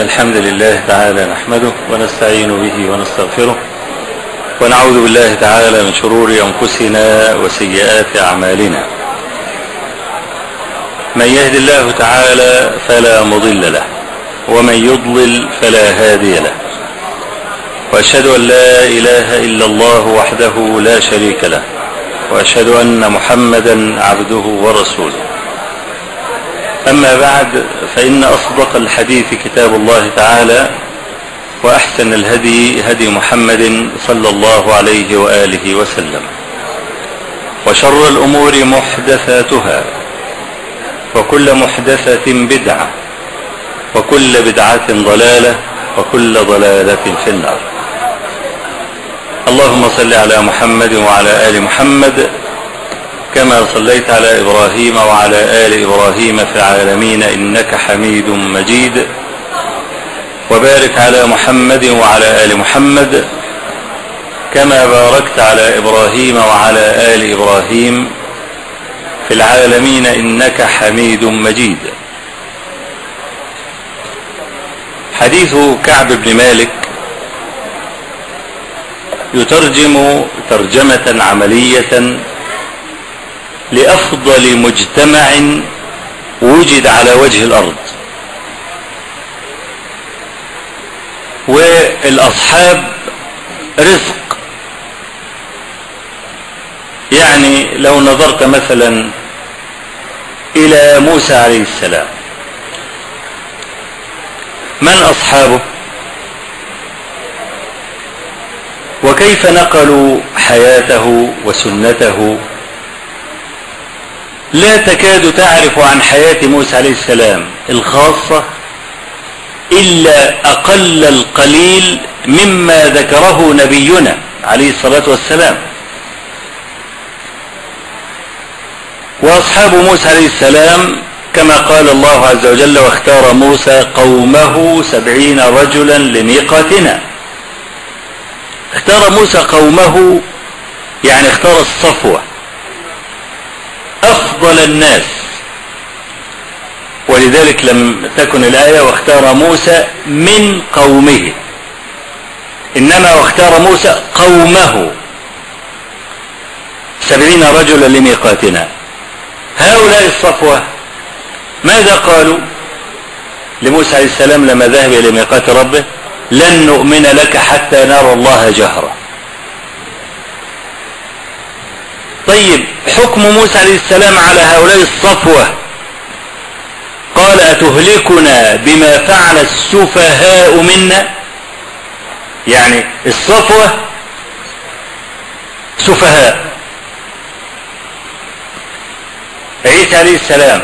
الحمد لله تعالى نحمده ونستعين به ونستغفره ونعوذ بالله تعالى من شرور أنفسنا وسيئات أعمالنا من يهد الله تعالى فلا مضل له ومن يضلل فلا هادي له وأشهد أن لا إله إلا الله وحده لا شريك له وأشهد أن محمدا عبده ورسوله أما بعد فإن أصدق الحديث كتاب الله تعالى وأحسن الهدي هدي محمد صلى الله عليه وآله وسلم وشر الأمور محدثاتها وكل محدثة بدعة وكل بدعة ضلالة وكل ضلالة في النار اللهم صل على محمد وعلى آل محمد كما صليت على إبراهيم وعلى آل إبراهيم في العالمين إنك حميد مجيد وبارك على محمد وعلى آل محمد كما باركت على إبراهيم وعلى آل إبراهيم في العالمين إنك حميد مجيد حديث كعب بن مالك يترجم ترجمة عملية لأفضل مجتمع وجد على وجه الأرض والأصحاب رزق يعني لو نظرت مثلا إلى موسى عليه السلام من أصحابه وكيف نقلوا حياته وسنته لا تكاد تعرف عن حياة موسى عليه السلام الخاصة إلا أقل القليل مما ذكره نبينا عليه الصلاة والسلام وأصحاب موسى عليه السلام كما قال الله عز وجل واختار موسى قومه سبعين رجلا لميقاتنا اختار موسى قومه يعني اختار الصفوة أفضل الناس ولذلك لم تكن الآية واختار موسى من قومه إنما واختار موسى قومه سبعين رجلا لميقاتنا هؤلاء الصفوة ماذا قالوا لموسى عليه السلام لما ذهب إلى ميقات ربه لن نؤمن لك حتى نرى الله جهرا طيب حكم موسى عليه السلام على هؤلاء الصفوة قال أتهلكنا بما فعل السفهاء منا يعني الصفوة سفهاء عيسى عليه السلام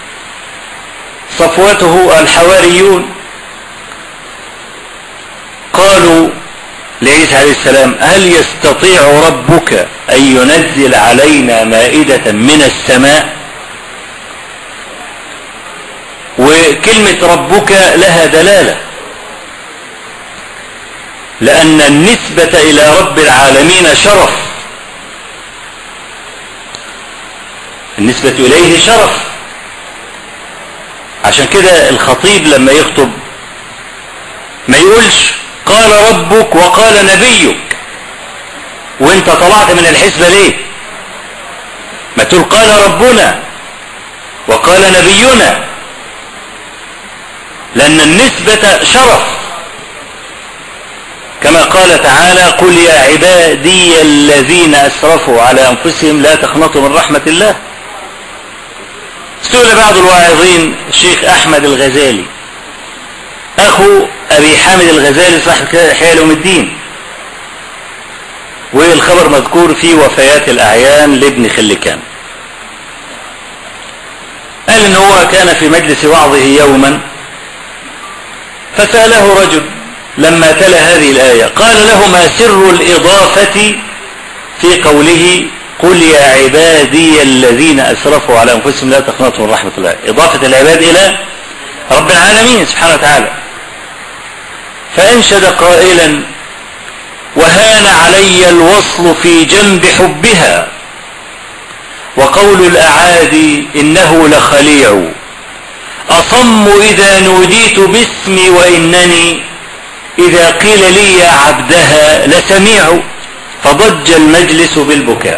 صفوته الحواريون قالوا لعيسى عليه السلام هل يستطيع ربك أن ينزل علينا مائدة من السماء وكلمة ربك لها دلالة لأن النسبة إلى رب العالمين شرف النسبة إليه شرف عشان كده الخطيب لما يخطب ما يقولش قال ربك وقال نبيك وانت طلعت من الحسبة ليه ما تقول قال ربنا وقال نبينا لأن النسبة شرف كما قال تعالى قل يا عبادي الذين أسرفوا على أنفسهم لا تقنطوا من رحمة الله سئل بعض الواعظين الشيخ أحمد الغزالي أخو أبي حامد الغزالي صاحب إحياء يوم الدين والخبر مذكور في وفيات الأعيان لابن خلكان قال إن هو كان في مجلس وعظه يوما فسأله رجل لما تلا هذه الآية قال له ما سر الإضافة في قوله قل يا عبادي الذين أسرفوا على أنفسهم لا تقنطوا من رحمة الله إضافة العباد إلى رب العالمين سبحانه وتعالى فأنشد قائلا وهان علي الوصل في جنب حبها وقول الأعادي إنه لخليع أصم إذا نوديت باسمي وإنني إذا قيل لي يا عبدها لسميع فضج المجلس بالبكاء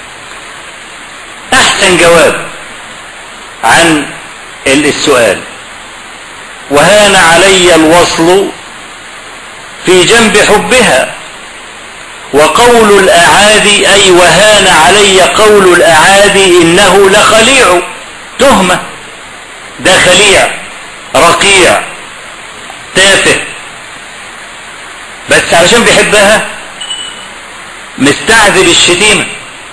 أحسن جواب عن السؤال وهان علي الوصل في جنب حبها وقول الأعادي أي وهان علي قول الأعادي إنه لخليع تهمة ده خليع رقيع تافه بس علشان بيحبها مستعذب الشتيمة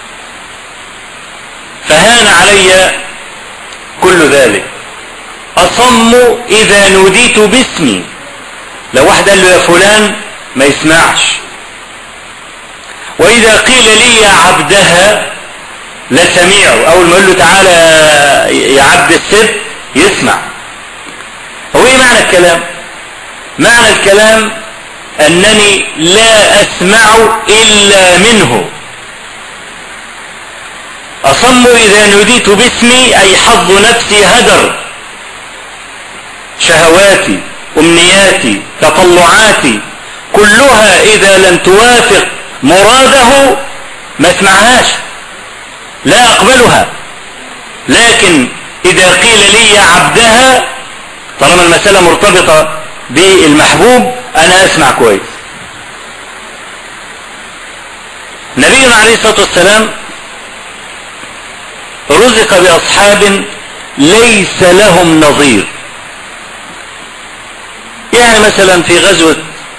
فهان علي كل ذلك أصم إذا نوديت باسمي لو واحد قال له يا فلان ما يسمعش وإذا قيل لي يا عبدها لسميع أول ما يقول له تعالى يا عبد الست يسمع هو إيه معنى الكلام معنى الكلام أنني لا أسمع إلا منه أصم إذا نوديت باسمي أي حظ نفسي هدر شهواتي أمنياتي تطلعاتي كلها إذا لم توافق مراده ما اسمعهاش لا أقبلها لكن إذا قيل لي يا عبدها طالما المسألة مرتبطة بالمحبوب أنا أسمع كويس نبينا عليه الصلاة والسلام رزق بأصحاب ليس لهم نظير يعني مثلا في غزوة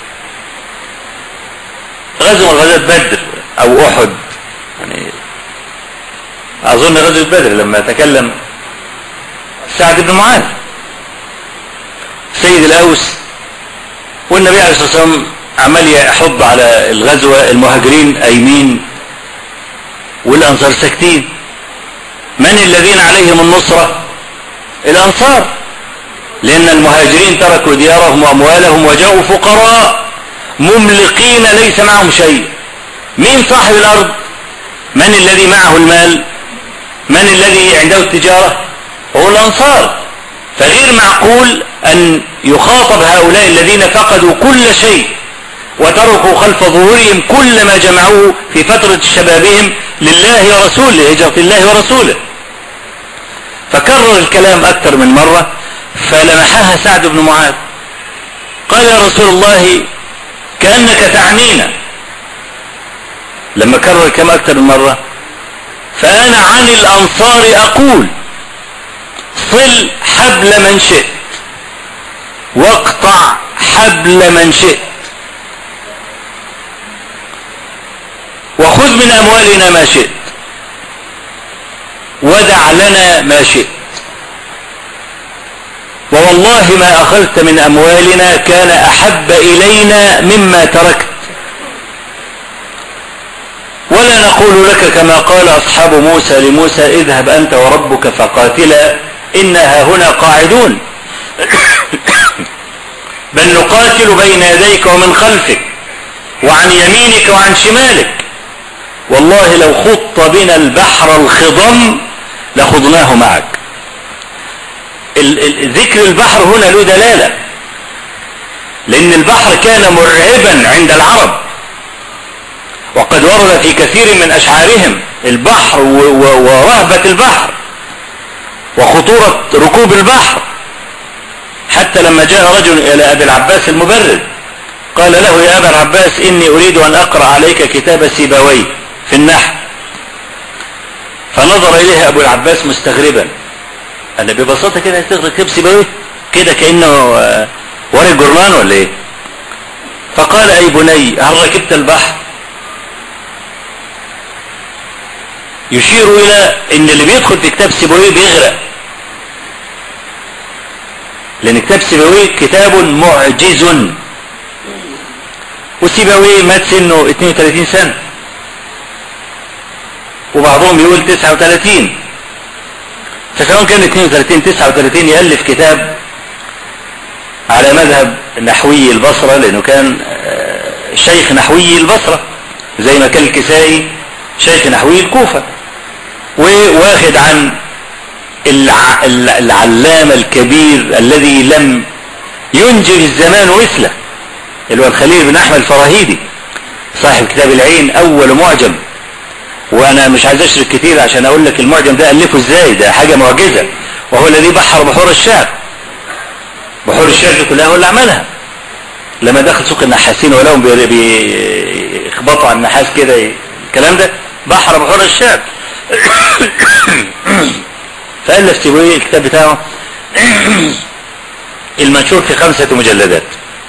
غزوة غزوة بدر أو أحد يعني أظن غزوة بدر لما تكلم سعد بن معاذ سيد الأوس والنبي عليه الصلاة والسلام عمال يحض على الغزوة المهاجرين أيمين والأنصار ساكتين من الذين عليهم النصرة الأنصار لأن المهاجرين تركوا ديارهم وأموالهم وجاءوا فقراء مملقين ليس معهم شيء مين صاحب الأرض من الذي معه المال من الذي عنده التجارة هو الأنصار فغير معقول أن يخاطب هؤلاء الذين فقدوا كل شيء وتركوا خلف ظهورهم كل ما جمعوه في فترة شبابهم لله ورسوله هجرة الله ورسوله فكرر الكلام أكثر من مرة فلمحها سعد بن معاذ قال يا رسول الله كأنك تعنينا لما كرر الكلام أكثر من مرة فأنا عن الأنصار أقول صل حبل من شئت واقطع حبل من شئت وخذ من أموالنا ما شئت ودع لنا ما شئت ووالله ما أخذت من أموالنا كان أحب إلينا مما تركت ولا نقول لك كما قال أصحاب موسى لموسى اذهب أنت وربك فقاتلا إنها هنا قاعدون بل نقاتل بين يديك ومن خلفك وعن يمينك وعن شمالك والله لو خط بنا البحر الخضم لخضناه معك ذكر البحر هنا له دلالة لأن البحر كان مرعبا عند العرب وقد ورد في كثير من أشعارهم البحر ورهبة البحر وخطورة ركوب البحر حتى لما جاء رجل إلى أبي العباس المبرد قال له يا أبا العباس إني أريد أن أقرأ عليك كتاب سيبوي في النحو فنظر إليه أبو العباس مستغربا قال ببساطة كده تقرأ كتاب سيبوي كده كأنه ورق جرنان ولا إيه فقال أي بني هل ركبت البحر يشير إلى إن اللي بيدخل في كتاب سيبوي بيغرق لأن كتاب سيبوي كتاب معجز وسيبوي مات سنه 32 سنة وبعضهم يقول 39 فسواء كان 32 39 يألف كتاب على مذهب نحوي البصرة لأنه كان شيخ نحوي البصرة زي ما كان الكسائي شيخ نحوي الكوفة وواخد عن الع... العلامة الكبير الذي لم ينجب الزمان مثله اللي هو الخليل بن احمد الفراهيدي صاحب كتاب العين اول معجم وانا مش عايز اشرك كتير عشان اقول لك المعجم ده الفه ازاي ده حاجة معجزة وهو الذي بحر بحور الشعر بحور الشعر دي كلها هو اللي عملها لما دخل سوق النحاسين ولهم بيخبطوا على النحاس كده الكلام ده بحر بحور الشعر فألف سيبويه الكتاب بتاعه المنشور في خمسة مجلدات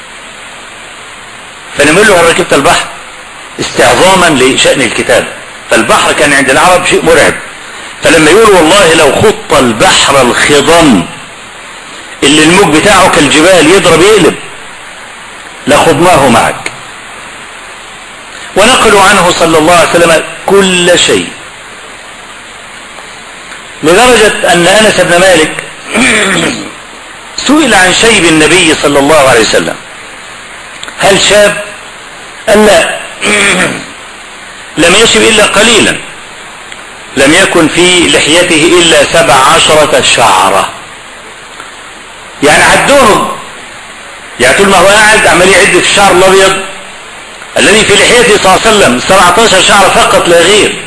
فنقول له هل ركبت البحر استعظاما لشأن الكتاب فالبحر كان عند العرب شيء مرعب فلما يقول والله لو خط البحر الخضم اللي الموج بتاعه كالجبال يضرب يقلب لخضناه معك ونقلوا عنه صلى الله عليه وسلم كل شيء لدرجة أن أنس بن مالك سئل عن شيب النبي صلى الله عليه وسلم هل شاب قال لا لم يشب إلا قليلا لم يكن في لحيته إلا سبع عشرة شعرة يعني عدوهم يعني طول ما هو قاعد عمال يعد في الشعر الأبيض الذي في لحيته صلى الله عليه وسلم 17 شعرة فقط لا غير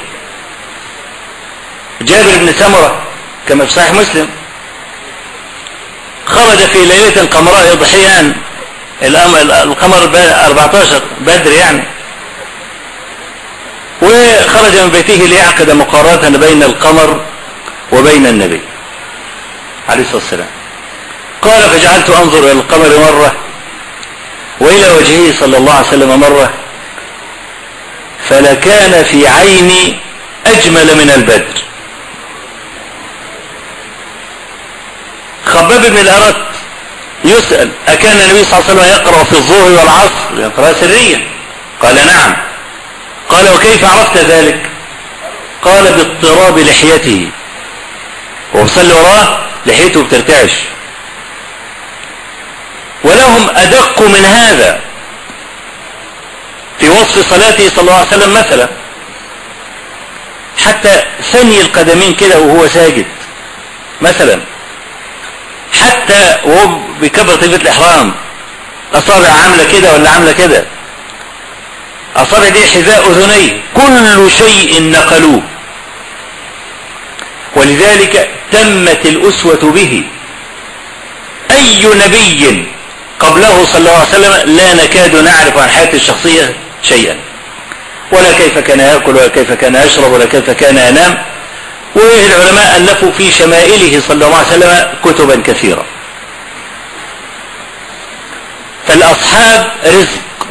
جابر بن سمرة كما في صحيح مسلم خرج في ليلة قمراء ضحيان القمر 14 بدر يعني وخرج من بيته ليعقد مقارنة بين القمر وبين النبي عليه الصلاة والسلام قال فجعلت انظر الى القمر مرة والى وجهه صلى الله عليه وسلم مرة فلكان في عيني اجمل من البدر خباب بن الارت يسأل اكان النبي صلى الله عليه وسلم يقرأ في الظهر والعصر يقرأ سريا قال نعم قال وكيف عرفت ذلك قال باضطراب لحيته وصلي وراه لحيته بترتعش ولهم أدق من هذا في وصف صلاته صلى الله عليه وسلم مثلا حتى ثني القدمين كده وهو ساجد مثلا حتى وهو بيكبر طيبة الإحرام أصابع عاملة كده ولا عاملة كده أصابع دي حذاء أذنيه كل شيء نقلوه ولذلك تمت الأسوة به أي نبي قبله صلى الله عليه وسلم لا نكاد نعرف عن حياته الشخصية شيئا ولا كيف كان يأكل ولا كيف كان يشرب ولا كيف كان ينام والعلماء ألفوا في شمائله صلى الله عليه وسلم كتبا كثيرة فالأصحاب رزق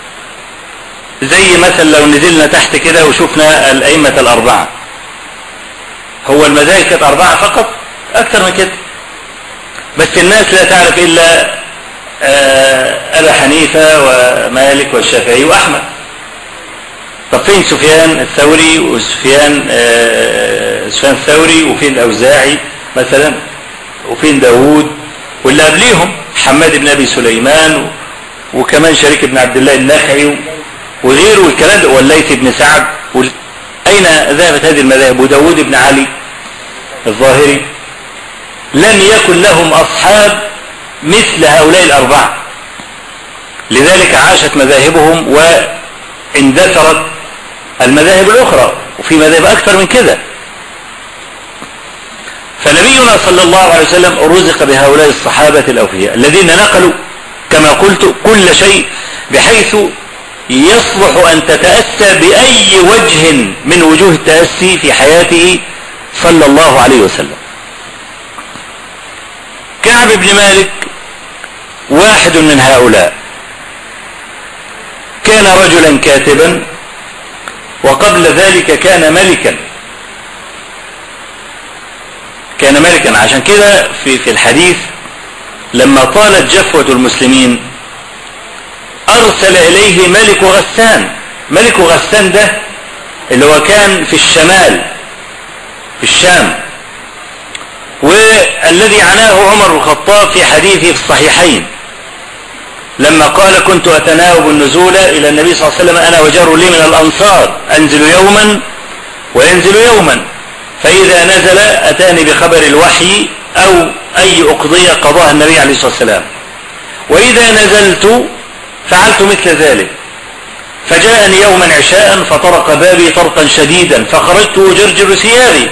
زي مثلا لو نزلنا تحت كده وشفنا الأئمة الأربعة هو المذاهب كانت أربعة فقط أكثر من كده بس الناس لا تعرف إلا أبا حنيفة ومالك والشافعي وأحمد طب فين سفيان الثوري وسفيان سفيان الثوري وفين الأوزاعي مثلا وفين داوود واللي قبليهم حماد بن أبي سليمان وكمان شريك بن عبد الله النخعي وغيره والكلام ده والليث بن سعد أين ذهبت هذه المذاهب وداود بن علي الظاهري لم يكن لهم أصحاب مثل هؤلاء الأربعة لذلك عاشت مذاهبهم واندثرت المذاهب الأخرى وفي مذاهب أكثر من كده فنبينا صلى الله عليه وسلم رزق بهؤلاء الصحابة الأوفياء الذين نقلوا كما قلت كل شيء بحيث يصلح أن تتأسى بأي وجه من وجوه التأسي في حياته صلى الله عليه وسلم كعب بن مالك واحد من هؤلاء كان رجلا كاتبا وقبل ذلك كان ملكا كان ملكا عشان كده في في الحديث لما طالت جفوة المسلمين ارسل اليه ملك غسان ملك غسان ده اللي هو كان في الشمال في الشام والذي عناه عمر بن الخطاب في حديثه في الصحيحين لما قال كنت أتناوب النزول إلى النبي صلى الله عليه وسلم أنا وجار لي من الأنصار أنزل يوما وينزل يوما فإذا نزل أتاني بخبر الوحي أو أي أقضية قضاها النبي عليه الصلاة والسلام وإذا نزلت فعلت مثل ذلك فجاءني يوما عشاء فطرق بابي طرقا شديدا فخرجت أجرجر ثيابي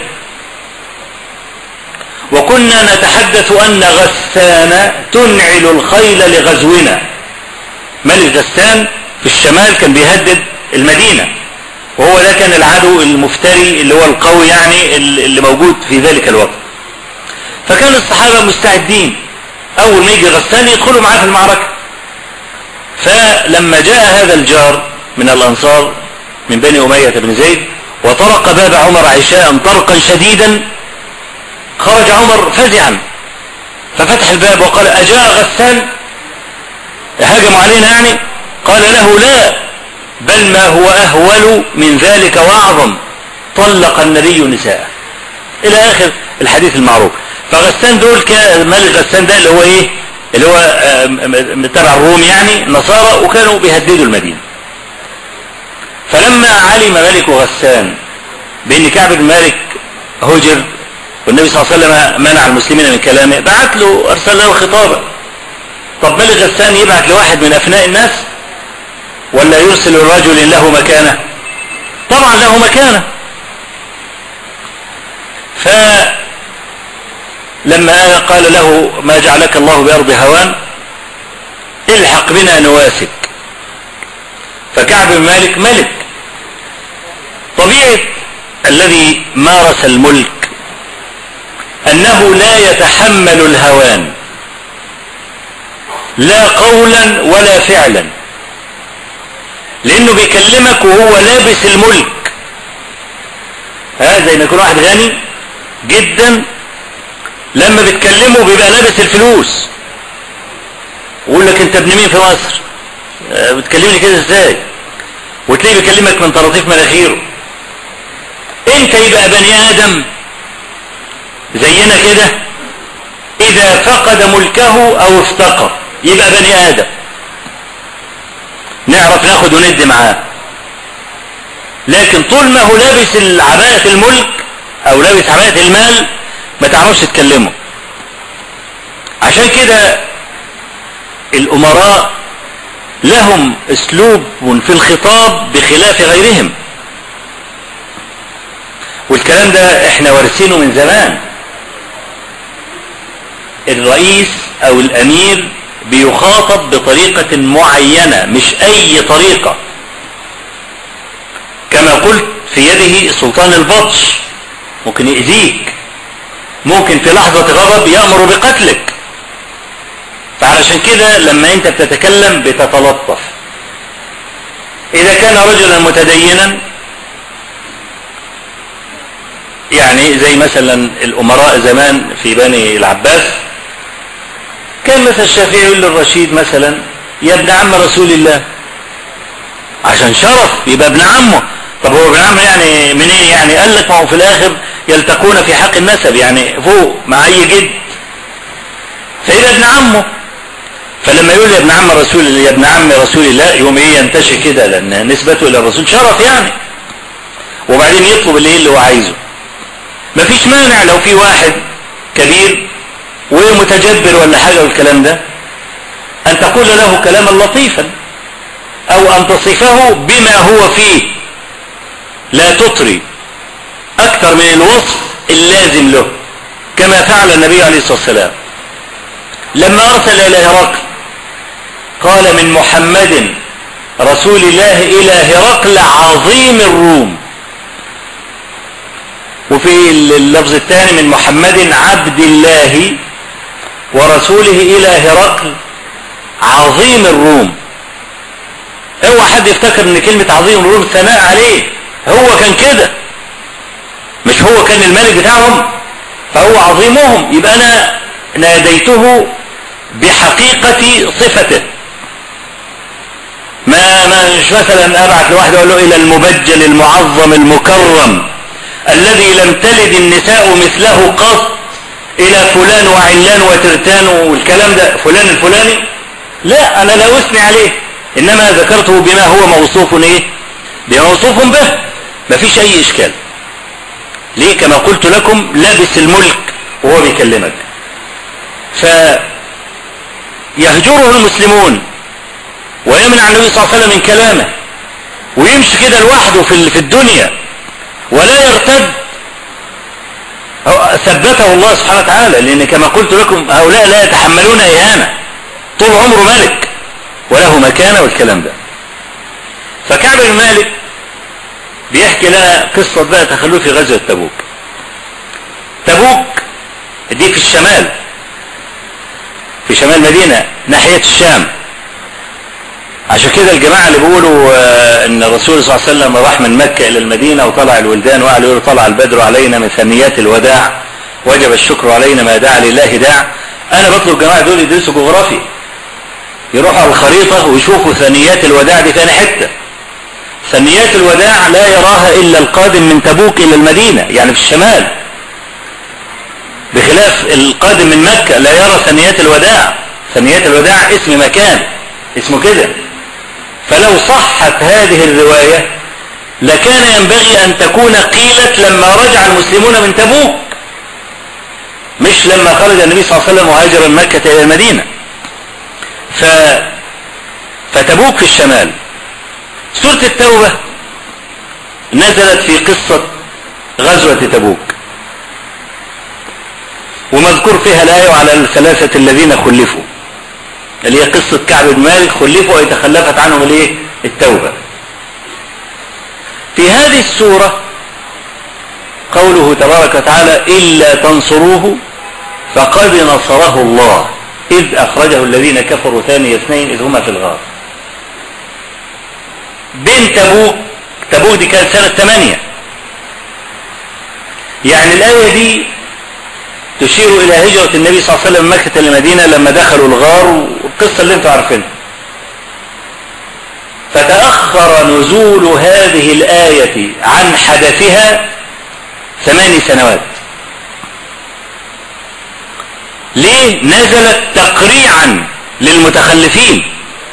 وكنا نتحدث أن غسان تنعل الخيل لغزونا ملك غسان في الشمال كان بيهدد المدينة وهو ده كان العدو المفتري اللي هو القوي يعني اللي موجود في ذلك الوقت فكان الصحابة مستعدين أول ما يجي غسان يدخلوا معاه في المعركة فلما جاء هذا الجار من الأنصار من بني أمية بن زيد وطرق باب عمر عشاء طرقا شديدا خرج عمر فزعا ففتح الباب وقال أجاء غسان هاجموا علينا يعني قال له لا بل ما هو أهول من ذلك وأعظم طلق النبي نساءه إلى آخر الحديث المعروف فغسان دول ملك غسان ده اللي هو إيه اللي هو تبع الروم يعني نصارى وكانوا بيهددوا المدينة فلما علم ملك غسان بأن كعب بن مالك هجر والنبي صلى الله عليه وسلم منع المسلمين من كلامه بعت له أرسل له خطابا طب ملك غسان يبعت لواحد من أفناء الناس ولا يرسل الرجل له مكانه طبعا له مكانه فلما قال له ما جعلك الله بأرض هوان الحق بنا نواسك فكعب بن مالك ملك طبيعة الذي مارس الملك أنه لا يتحمل الهوان لا قولا ولا فعلا لأنه بيكلمك وهو لابس الملك ها زي ما يكون واحد غني جدا لما بتكلمه بيبقى لابس الفلوس ويقول لك انت ابن مين في مصر بتكلمني كده ازاي وتلاقيه بيكلمك من طراطيف مناخيره انت يبقى بني ادم زينا كده اذا فقد ملكه او افتقر يبقى بني ادم نعرف ناخد وند معاه لكن طول ما هو لابس عباءة الملك او لابس عباءة المال ما تعرفش تكلمه عشان كده الامراء لهم اسلوب في الخطاب بخلاف غيرهم والكلام ده احنا وارثينه من زمان الرئيس او الامير بيخاطب بطريقة معينة مش اي طريقة كما قلت في يده سلطان البطش ممكن يأذيك ممكن في لحظة غضب يأمر بقتلك فعلشان كده لما انت بتتكلم بتتلطف اذا كان رجلا متدينا يعني زي مثلا الامراء زمان في بني العباس كان مثلا الشافعي يقول للرشيد مثلا يا ابن عم رسول الله عشان شرف يبقى ابن عمه طب هو ابن عمه يعني منين يعني قال لك ما هو في الاخر يلتقون في حق النسب يعني فوق مع اي جد فيبقى ابن عمه فلما يقول يا ابن عم رسول الله يا ابن عم رسول الله يوم ايه ينتشي كده لان نسبته الى الرسول شرف يعني وبعدين يطلب الايه اللي هو عايزه مفيش مانع لو في واحد كبير ومتجبر ولا حاجة والكلام ده ان تقول له كلاما لطيفا او ان تصفه بما هو فيه لا تطري اكثر من الوصف اللازم له كما فعل النبي عليه الصلاة والسلام لما ارسل الى هرقل قال من محمد رسول الله الى هرقل عظيم الروم وفي اللفظ الثاني من محمد عبد الله ورسوله الى هرقل عظيم الروم اوعى حد يفتكر ان كلمة عظيم الروم ثناء عليه هو كان كده مش هو كان الملك بتاعهم فهو عظيمهم يبقى انا ناديته بحقيقة صفته ما مش مثلا ابعت لواحد اقول له الى المبجل المعظم المكرم الذي لم تلد النساء مثله قط الى فلان وعلان وترتان والكلام ده فلان الفلاني لا انا لا اثني عليه انما ذكرته بما هو موصوف ايه بما موصوف به مفيش اي اشكال ليه كما قلت لكم لابس الملك وهو بيكلمك فيهجره المسلمون ويمنع النبي صلى الله عليه وسلم من كلامه ويمشي كده لوحده في الدنيا ولا يرتد ثبته الله سبحانه وتعالى لان كما قلت لكم هؤلاء لا يتحملون اهانة طول عمره ملك وله مكانة والكلام ده فكعب بن مالك بيحكي لنا قصة بقى تخلوه في غزوة تبوك تبوك دي في الشمال في شمال مدينة ناحية الشام عشان كده الجماعة اللي بيقولوا ان الرسول صلى الله عليه وسلم راح من مكة الى المدينة وطلع الولدان وقالوا يقولوا طلع البدر علينا من ثنيات الوداع وجب الشكر علينا ما دعا لله داع انا بطلب الجماعة دول يدرسوا جغرافيا يروحوا على الخريطة ويشوفوا ثنيات الوداع دي ثاني حتة ثنيات الوداع لا يراها الا القادم من تبوك الى المدينة يعني في الشمال بخلاف القادم من مكة لا يرى ثنيات الوداع ثنيات الوداع اسم مكان اسمه كده فلو صحت هذه الرواية لكان ينبغي أن تكون قيلت لما رجع المسلمون من تبوك مش لما خرج النبي صلى الله عليه وسلم وهاجر من مكة إلى المدينة ف... فتبوك في الشمال سورة التوبة نزلت في قصة غزوة تبوك ومذكور فيها الآية على الثلاثة الذين خلفوا اللي هي قصة كعب بن مالك خلفوا أي تخلفت عنهم الايه التوبة في هذه السورة قوله تبارك وتعالى إلا تنصروه فقد نصره الله إذ أخرجه الذين كفروا ثاني اثنين إذ هما في الغار بين تبوك تبوك دي كانت سنة 8 يعني الآية دي تشير إلى هجرة النبي صلى الله عليه وسلم من مكة للمدينة لما دخلوا الغار والقصة اللي انتم عارفينها فتأخر نزول هذه الآية عن حدثها ثماني سنوات ليه نزلت تقريعا للمتخلفين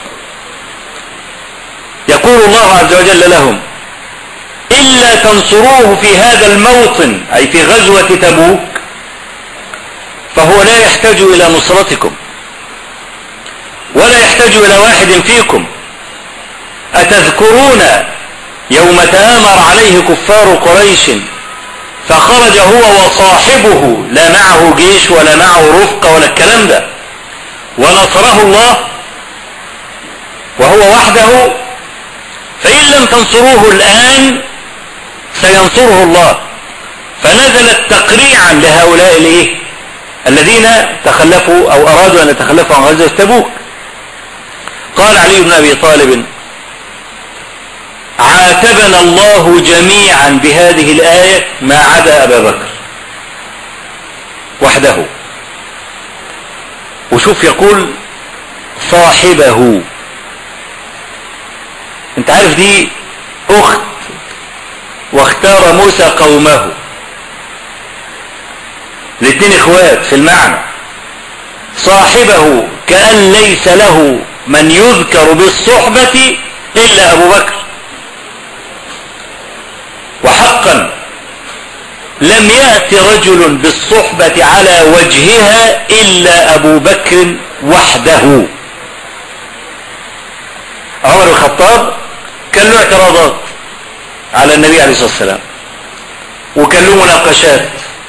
يقول الله عز وجل لهم إلا تنصروه في هذا الموطن أي في غزوة تبوك فهو لا يحتاج إلى نصرتكم ولا يحتاج إلى واحد فيكم أتذكرون يوم تآمر عليه كفار قريش فخرج هو وصاحبه لا معه جيش ولا معه رفقة ولا الكلام ده ونصره الله وهو وحده فإن لم تنصروه الآن سينصره الله فنزلت تقريعا لهؤلاء الايه الذين تخلفوا او ارادوا ان يتخلفوا عن غزوة تبوك قال علي بن ابي طالب عاتبنا الله جميعا بهذه الآية ما عدا أبا بكر وحده وشوف يقول صاحبه انت عارف دي اخت واختار موسى قومه الاثنين اخوات في المعنى صاحبه كأن ليس له من يذكر بالصحبة إلا أبو بكر وحقا لم يأت رجل بالصحبة على وجهها إلا أبو بكر وحده عمر الخطاب كان له اعتراضات على النبي عليه الصلاة والسلام وكان له مناقشات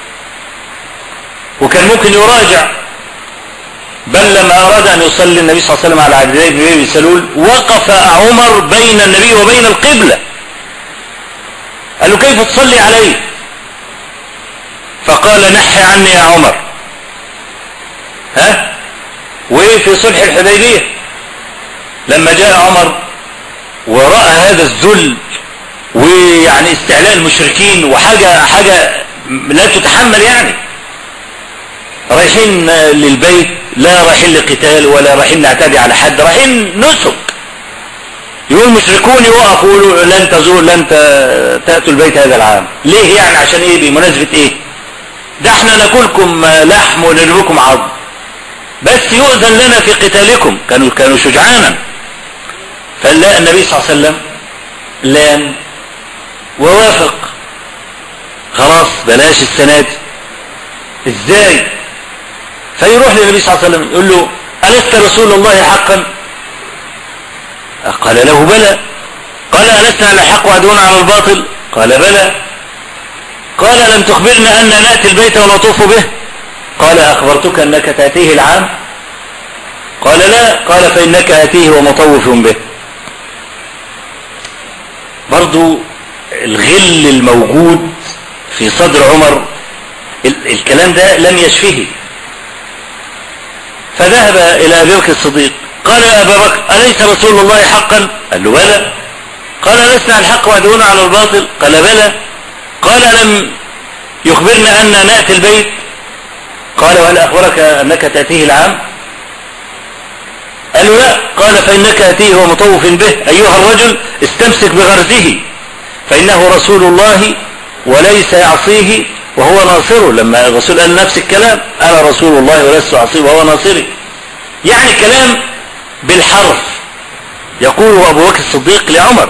وكان ممكن يراجع بل لما أراد أن يصلي النبي صلى الله عليه وسلم على عبد الله بن أبي سلول وقف عمر بين النبي وبين القبلة قال له كيف تصلي علي فقال نحي عني يا عمر ها وفي صلح الحديبية لما جاء عمر ورأى هذا الذل ويعني استعلاء المشركين وحاجة حاجة لا تتحمل يعني رايحين للبيت لا رايحين لقتال ولا رايحين نعتدي على حد رايحين نسك يقول المشركون يوقفوا يقولوا لن تزور لن تأتوا البيت هذا العام ليه يعني عشان ايه بمناسبة ايه ده احنا ناكلكم لحم ونرمكم عظم بس يؤذن لنا في قتالكم كانوا كانوا شجعانا فلا النبي صلى الله عليه وسلم لام ووافق خلاص بلاش السنة دي ازاي فيروح للنبي صلى الله عليه وسلم يقول له ألست رسول الله حقا قال له بلى قال ألسنا على الحق وعدون على الباطل قال بلى قال لم تخبرنا أن نأتي البيت ونطوف به قال أخبرتك أنك تأتيه العام قال لا قال فإنك آتيه ومطوف به برضو الغل الموجود في صدر عمر الكلام ده لم يشفه فذهب إلى أبي بكر الصديق قال يا أبا بكر أليس رسول الله حقا قال له بلى قال لسنا الحق وعدونا على الباطل قال بلى قال لم يخبرنا أن نأتي البيت قال وهل أخبرك أنك تأتيه العام قالوا لا قال فإنك أتيه ومطوف به أيها الرجل استمسك بغرزه فإنه رسول الله وليس يعصيه وهو ناصره لما الرسول قال نفس الكلام أنا رسول الله ولست أعصيه وهو ناصري يعني كلام بالحرف يقول أبو بكر الصديق لعمر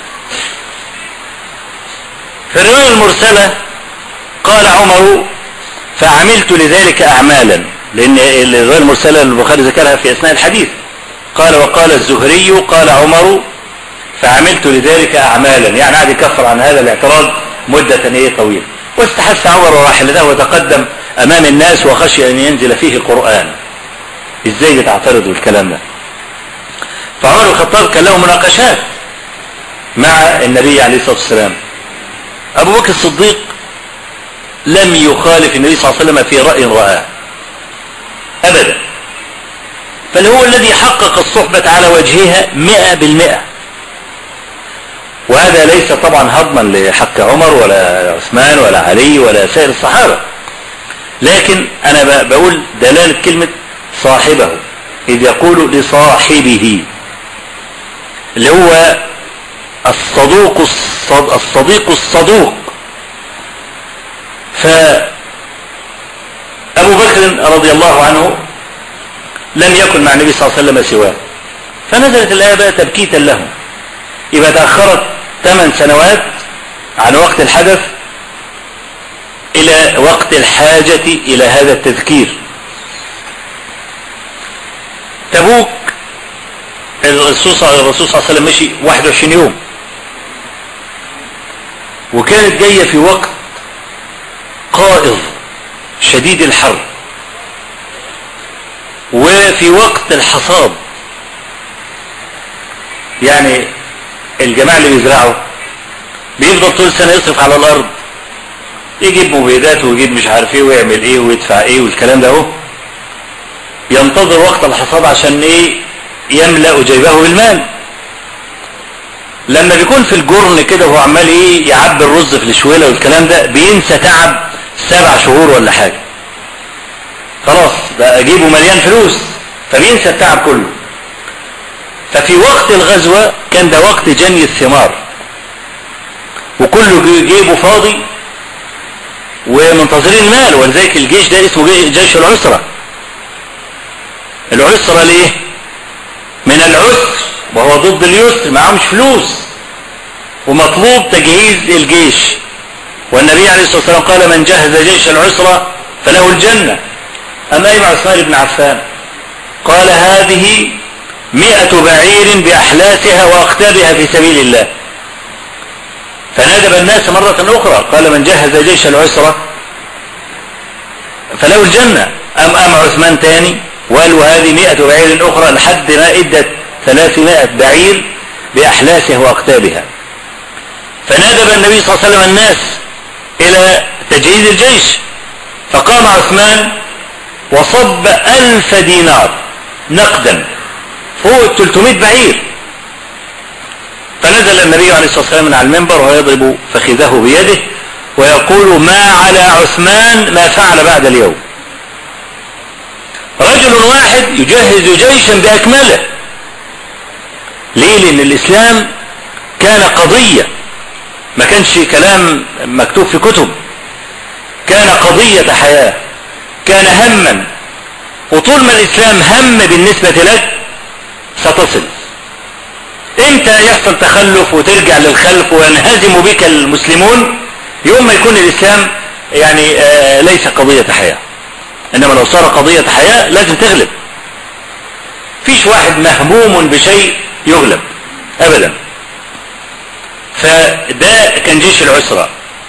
في الرواية المرسلة قال عمر فعملت لذلك أعمالا لأن الرواية المرسلة البخاري ذكرها في أثناء الحديث قال وقال الزهري قال عمر فعملت لذلك أعمالا يعني قاعد يكفر عن هذا الاعتراض مدة ايه طويلة واستحث عمر راحلته وتقدم أمام الناس وخشي أن ينزل فيه قرآن ازاي بتعترضوا الكلام ده فعمر الخطاب كان له مناقشات مع النبي عليه الصلاة والسلام أبو بكر الصديق لم يخالف النبي صلى الله عليه وسلم في رأي رآه أبدا بل هو الذي حقق الصحبة على وجهها مئة بالمئة وهذا ليس طبعا هضما لحق عمر ولا عثمان ولا علي ولا سائر الصحابة لكن أنا بقول دلالة كلمة صاحبه إذ يقول لصاحبه اللي هو الصدوق الصد... الصديق الصدوق فأبو بكر رضي الله عنه لم يكن مع النبي صلى الله عليه وسلم سواه فنزلت الآية بقى تبكيتا له يبقى تأخرت ثمان سنوات عن وقت الحدث إلى وقت الحاجة إلى هذا التذكير تبوك الرسول صلى الله عليه وسلم مشي 21 يوم وكانت جاية في وقت قائض شديد الحر وفي وقت الحصاد يعني الجماعة اللي بيزرعوا بيفضل طول السنة يصرف على الأرض يجيب مبيدات ويجيب مش عارف ايه ويعمل ايه ويدفع ايه والكلام ده اهو ينتظر وقت الحصاد عشان ايه يملأ جيبه بالمال لما بيكون في الجرن كده وهو عمال ايه يعبي الرز في الشويله والكلام ده بينسى تعب سبع شهور ولا حاجه خلاص بقى جيبه مليان فلوس فبينسى التعب كله ففي وقت الغزوة كان ده وقت جني الثمار وكله جيبه فاضي ومنتظرين المال ولذلك الجيش ده اسمه جيش العسرة العسرة ليه من العسر وهو ضد اليسر معهمش فلوس ومطلوب تجهيز الجيش والنبي عليه الصلاة والسلام قال من جهز جيش العسرة فله الجنة أما أيما عثمان بن عفان قال هذه مئة بعير بأحلاسها وأختابها في سبيل الله فنادب الناس مرة أخرى قال من جهز جيش العسرة فله الجنة أم أم عثمان تاني وقالوا هذه مئة بعير أخرى لحد ما إدت ثلاثمائة بعير بأحلاسها وأقتابها فنادب النبي صلى الله عليه وسلم الناس إلى تجهيز الجيش فقام عثمان وصب ألف دينار نقدا فوق 300 بعير فنزل النبي عليه الصلاة والسلام من على المنبر ويضرب فخذه بيده ويقول ما على عثمان ما فعل بعد اليوم رجل واحد يجهز جيشا بأكمله ليه لأن الإسلام كان قضية ما كانش كلام مكتوب في كتب كان قضية حياة كان هما وطول ما الإسلام هم بالنسبة لك ستصل امتى يحصل تخلف وترجع للخلف وينهزم بك المسلمون يوم ما يكون الاسلام يعني آه ليس قضية حياة انما لو صار قضية حياة لازم تغلب فيش واحد مهموم بشيء يغلب ابدا فده كان جيش العسرة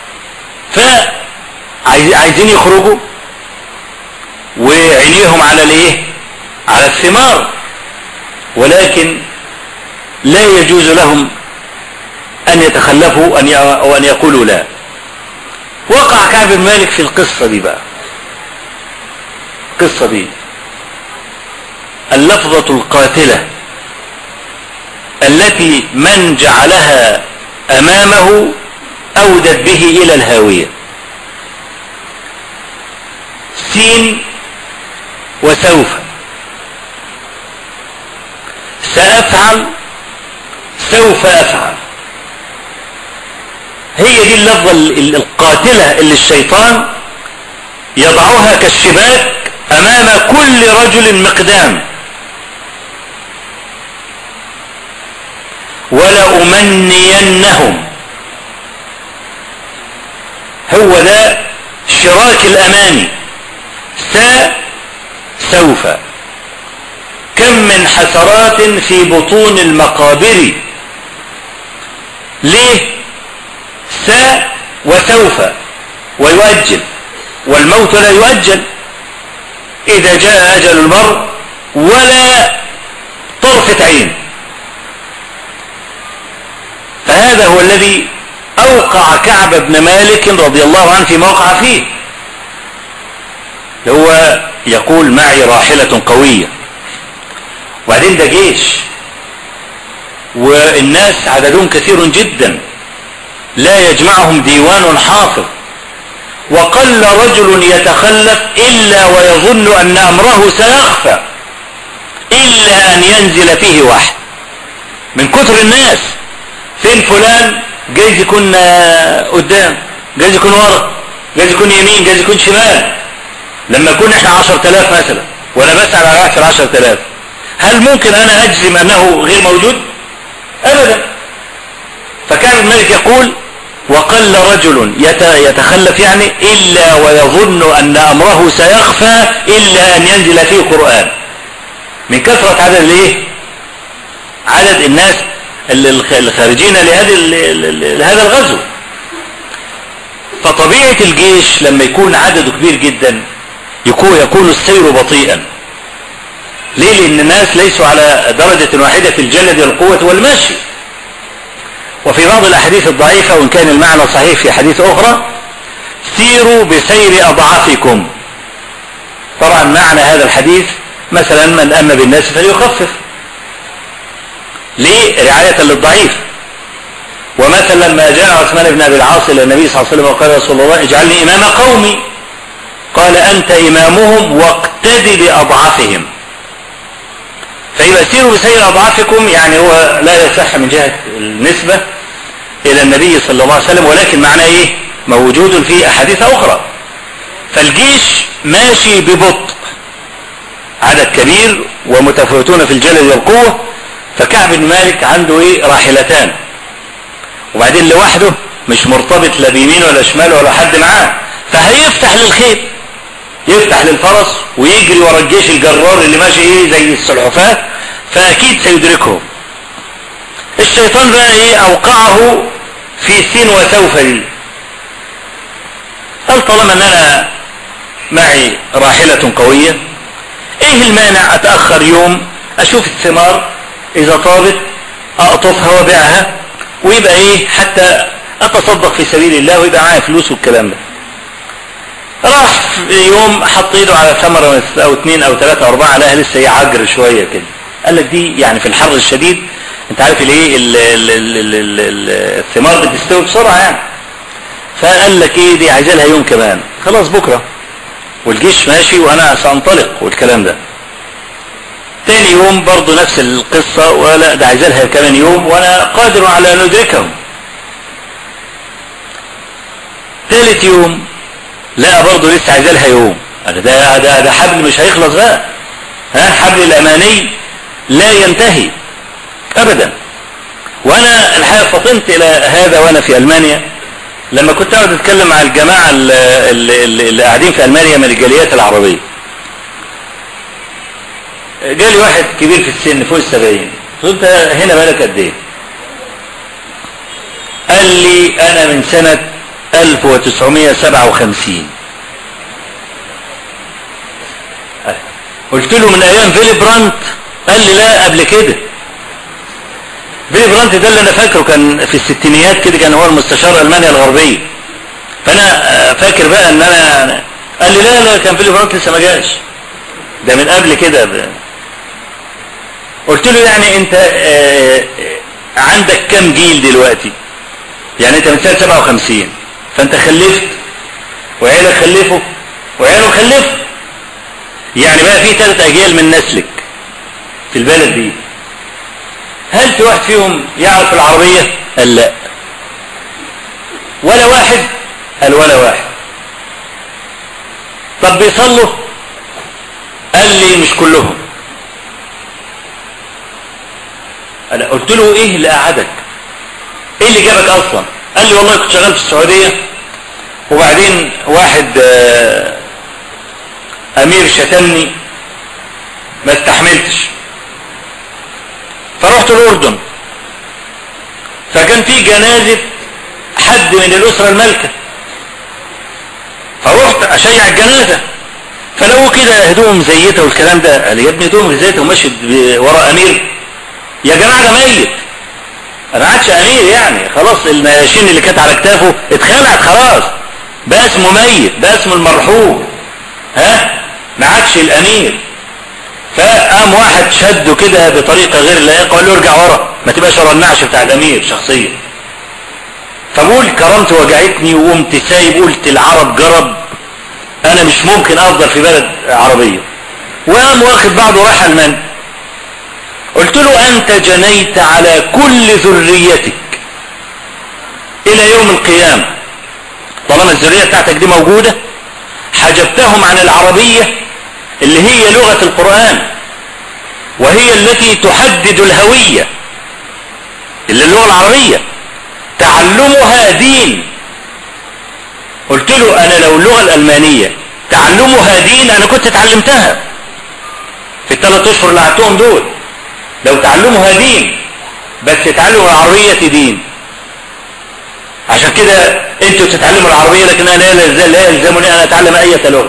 فعايزين يخرجوا وعينيهم على الايه على الثمار ولكن لا يجوز لهم ان يتخلفوا أن او ان يقولوا لا وقع كعب بن مالك في القصة دي بقى القصة دي اللفظة القاتلة التي من جعلها امامه اودت به الى الهاوية سين وسوف سأفعل سوف أفعل هي دي اللفظة القاتلة اللي الشيطان يضعها كالشباك أمام كل رجل مقدام ولأمنينهم هو ده شراك الأماني سا سوف كم من حسرات في بطون المقابر ليه سا وسوف ويؤجل والموت لا يؤجل إذا جاء أجل المرء ولا طرفة عين فهذا هو الذي أوقع كعب بن مالك رضي الله عنه في موقع فيه هو يقول معي راحلة قوية وبعدين ده جيش والناس عددهم كثير جدا لا يجمعهم ديوان حافظ وقل رجل يتخلف إلا ويظن أن أمره سيخفى إلا أن ينزل فيه واحد من كثر الناس فين فلان جايز يكون قدام جايز يكون ورا جايز يكون يمين جايز يكون شمال لما يكون احنا عشر تلاف مثلا وانا بسأل على واحد في العشر تلاف هل ممكن انا اجزم انه غير موجود ابدا فكان الملك يقول وقل رجل يتخلف يعني الا ويظن ان امره سيخفى الا ان ينزل فيه قرآن من كثرة عدد الايه عدد الناس الخارجين لهذه لهذا الغزو فطبيعة الجيش لما يكون عدده كبير جدا يكون يكون السير بطيئا ليه لان الناس ليسوا على درجة واحدة في الجلد والقوة والمشي وفي بعض الاحاديث الضعيفة وان كان المعنى صحيح في حديث اخرى سيروا بسير اضعافكم طبعا معنى هذا الحديث مثلا من اما بالناس فليخفف ليه رعاية للضعيف ومثلا لما جاء عثمان بن ابي العاص الى النبي صلى الله عليه وسلم وقال يا رسول الله اجعلني امام قومي قال انت امامهم واقتد باضعافهم فيبقى سيروا بسير اضعافكم يعني هو لا يصح من جهة النسبة الى النبي صلى الله عليه وسلم ولكن معناه ايه موجود في احاديث اخرى فالجيش ماشي ببطء عدد كبير ومتفاوتون في الجلد والقوة فكعب بن مالك عنده ايه راحلتان وبعدين لوحده مش مرتبط لا بيمين ولا شمال ولا حد معاه فهيفتح للخيل يفتح للفرس ويجري ورا الجيش الجرار اللي ماشي ايه زي السلحفاة فاكيد سيدركه الشيطان بقى ايه اوقعه في سين وسوف دي قال طالما ان انا معي راحلة قوية ايه المانع اتأخر يوم اشوف الثمار اذا طابت اقطفها وبيعها ويبقى ايه حتى اتصدق في سبيل الله ويبقى معايا فلوس والكلام ده راح في يوم حط ايده على ثمرة او اثنين او ثلاثة او اربعة لها لسه هي عجر شوية كده قال لك دي يعني في الحر الشديد انت عارف الايه الثمار بتستوي بسرعة يعني فقال لك ايه دي عايزة لها يوم كمان خلاص بكرة والجيش ماشي وانا سانطلق والكلام ده تاني يوم برضو نفس القصة ولا ده عايز لها كمان يوم وانا قادر على ان ادركهم تالت يوم لا برضو لسه عايز لها يوم ده ده ده حبل مش هيخلص بقى ها حبل الاماني لا ينتهي ابدا وانا الحقيقه فطنت الى هذا وانا في المانيا لما كنت اقعد اتكلم مع الجماعة اللي, اللي, اللي قاعدين في المانيا من الجاليات العربية جالي واحد كبير في السن فوق السبعين قلت هنا بالك قد ايه قال لي انا من سنة 1957 قلت له من ايام فيلي برانت قال لي لا قبل كده فيلي برانت ده اللي انا فاكره كان في الستينيات كده كان هو المستشار المانيا الغربية فانا فاكر بقى ان انا قال لي لا لا كان فيلي برانت لسه ما جاش ده من قبل كده قلت له يعني انت عندك كم جيل دلوقتي يعني انت من سنة 57 فانت خلفت وعيالك خلفوا وعياله خلفوا يعني بقى في ثلاث اجيال من نسلك في البلد دي هل في واحد فيهم يعرف العربية قال لا ولا واحد قال ولا واحد طب بيصلوا قال لي مش كلهم انا قلت له ايه اللي قعدك ايه اللي جابك اصلا قال لي والله كنت شغال في السعودية وبعدين واحد امير شتمني ما استحملتش فرحت الاردن فكان في جنازة حد من الاسرة المالكة فرحت اشيع الجنازة فلو كده هدوم مزيتة والكلام ده قال يا ابني هدوم مزيتة وماشي وراء امير يا جماعة ده ميت انا عادش امير يعني خلاص النياشين اللي كانت على كتافه اتخلعت خلاص بقى اسمه ميت بقى اسمه المرحوم ها ما عادش الامير فقام واحد شده كده بطريقه غير لائقه وقال له ارجع ورا ما تبقاش ورا النعش بتاع الامير شخصيا فبقول كرامتي وجعتني وقمت سايب قلت العرب جرب انا مش ممكن افضل في بلد عربيه وقام واخد بعضه راح المانيا قلت له انت جنيت على كل ذريتك الى يوم القيامة طالما الذرية بتاعتك دي موجودة حجبتهم عن العربية اللي هي لغة القرآن وهي التي تحدد الهوية اللي اللغة العربية تعلمها دين قلت له انا لو اللغة الالمانية تعلمها دين انا كنت اتعلمتها في الثلاث اشهر اللي قعدتهم دول لو تعلمها دين بس تعلم العربية دين عشان كده انتوا تتعلموا العربية لكن انا لا يلزمني ان اتعلم اي لغة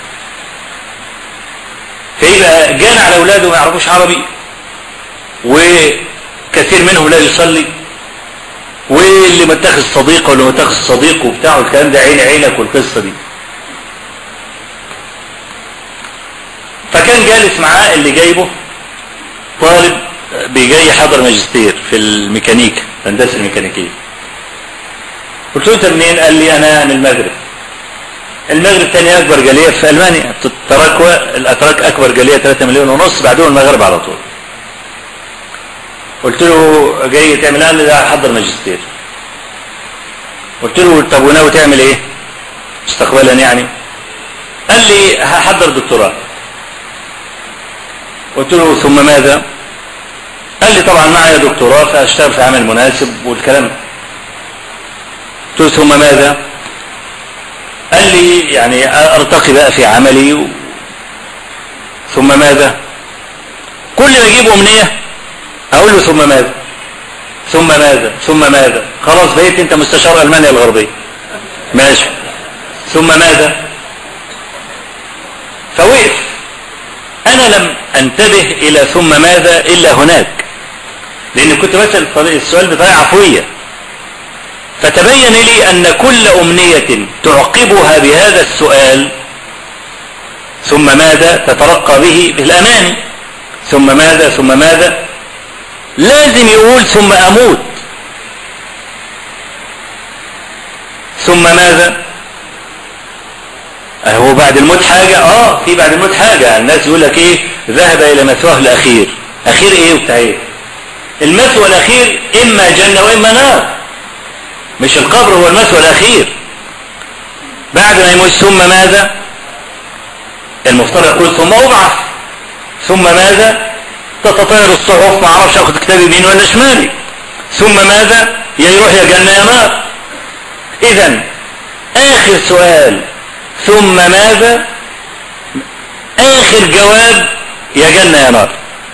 فيبقى جانا على اولاده ما يعرفوش عربي وكثير منهم لا يصلي واللي متخذ صديق واللي متخذ صديق وبتاع والكلام ده عين عينك والقصة دي فكان جالس معاه اللي جايبه طالب بيجي يحضر ماجستير في الميكانيكا الهندسه الميكانيكيه قلت له انت منين قال لي انا من المغرب المغرب تاني اكبر جاليه في المانيا التراكوة الاتراك اكبر جاليه 3 مليون ونص بعدهم المغرب على طول قلت له جاي تعمل قال لي ده هحضر ماجستير قلت له طب وناوي تعمل ايه مستقبلا يعني قال لي هحضر دكتوراه قلت له ثم ماذا قال لي طبعا معي دكتوراه فاشتغل في عمل مناسب والكلام قلت له ثم ماذا قال لي يعني ارتقي بقى في عملي و... ثم ماذا كل ما اجيب امنية اقول له ثم ماذا ثم ماذا ثم ماذا خلاص بقيت انت مستشار المانيا الغربية ماشي ثم ماذا فوقف انا لم انتبه الى ثم ماذا الا هناك لان كنت بسأل السؤال بطريقة عفوية فتبين لي ان كل امنية تعقبها بهذا السؤال ثم ماذا تترقى به بالاماني ثم ماذا ثم ماذا لازم يقول ثم اموت ثم ماذا هو بعد الموت حاجة اه في بعد الموت حاجة الناس يقول لك ايه ذهب الى مثواه الاخير اخير ايه وبتاع ايه المثوى الاخير اما جنة واما نار مش القبر هو المثوى الاخير بعد ما يموت ثم ماذا المفترض يقول ثم ابعث ثم ماذا تتطير الصحف ما اعرفش اخد كتابي يمين ولا شمالي ثم ماذا يا يروح يا جنة يا نار اذا اخر سؤال ثم ماذا اخر جواب يا جنة يا نار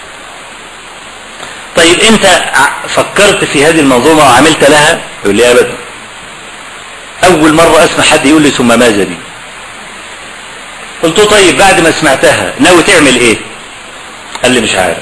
طيب انت فكرت في هذه المنظومة وعملت لها يقول لي ابدا اول مرة اسمع حد يقول لي ثم ماذا دي قلت له طيب بعد ما سمعتها ناوي تعمل ايه قال لي مش عارف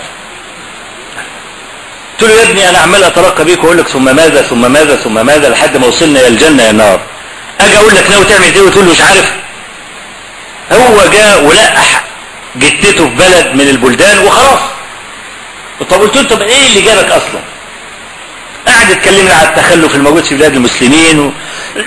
قلت له يا ابني انا عمال اترقى بيك واقول لك ثم ماذا ثم ماذا ثم ماذا لحد ما وصلنا يا الجنة يا النار اجي اقول لك ناوي تعمل ايه وتقول له مش عارف هو جاء ولقح جتته في بلد من البلدان وخلاص طب قلت له طب ايه اللي جابك اصلا قاعد يتكلمنا على التخلف الموجود في بلاد المسلمين و...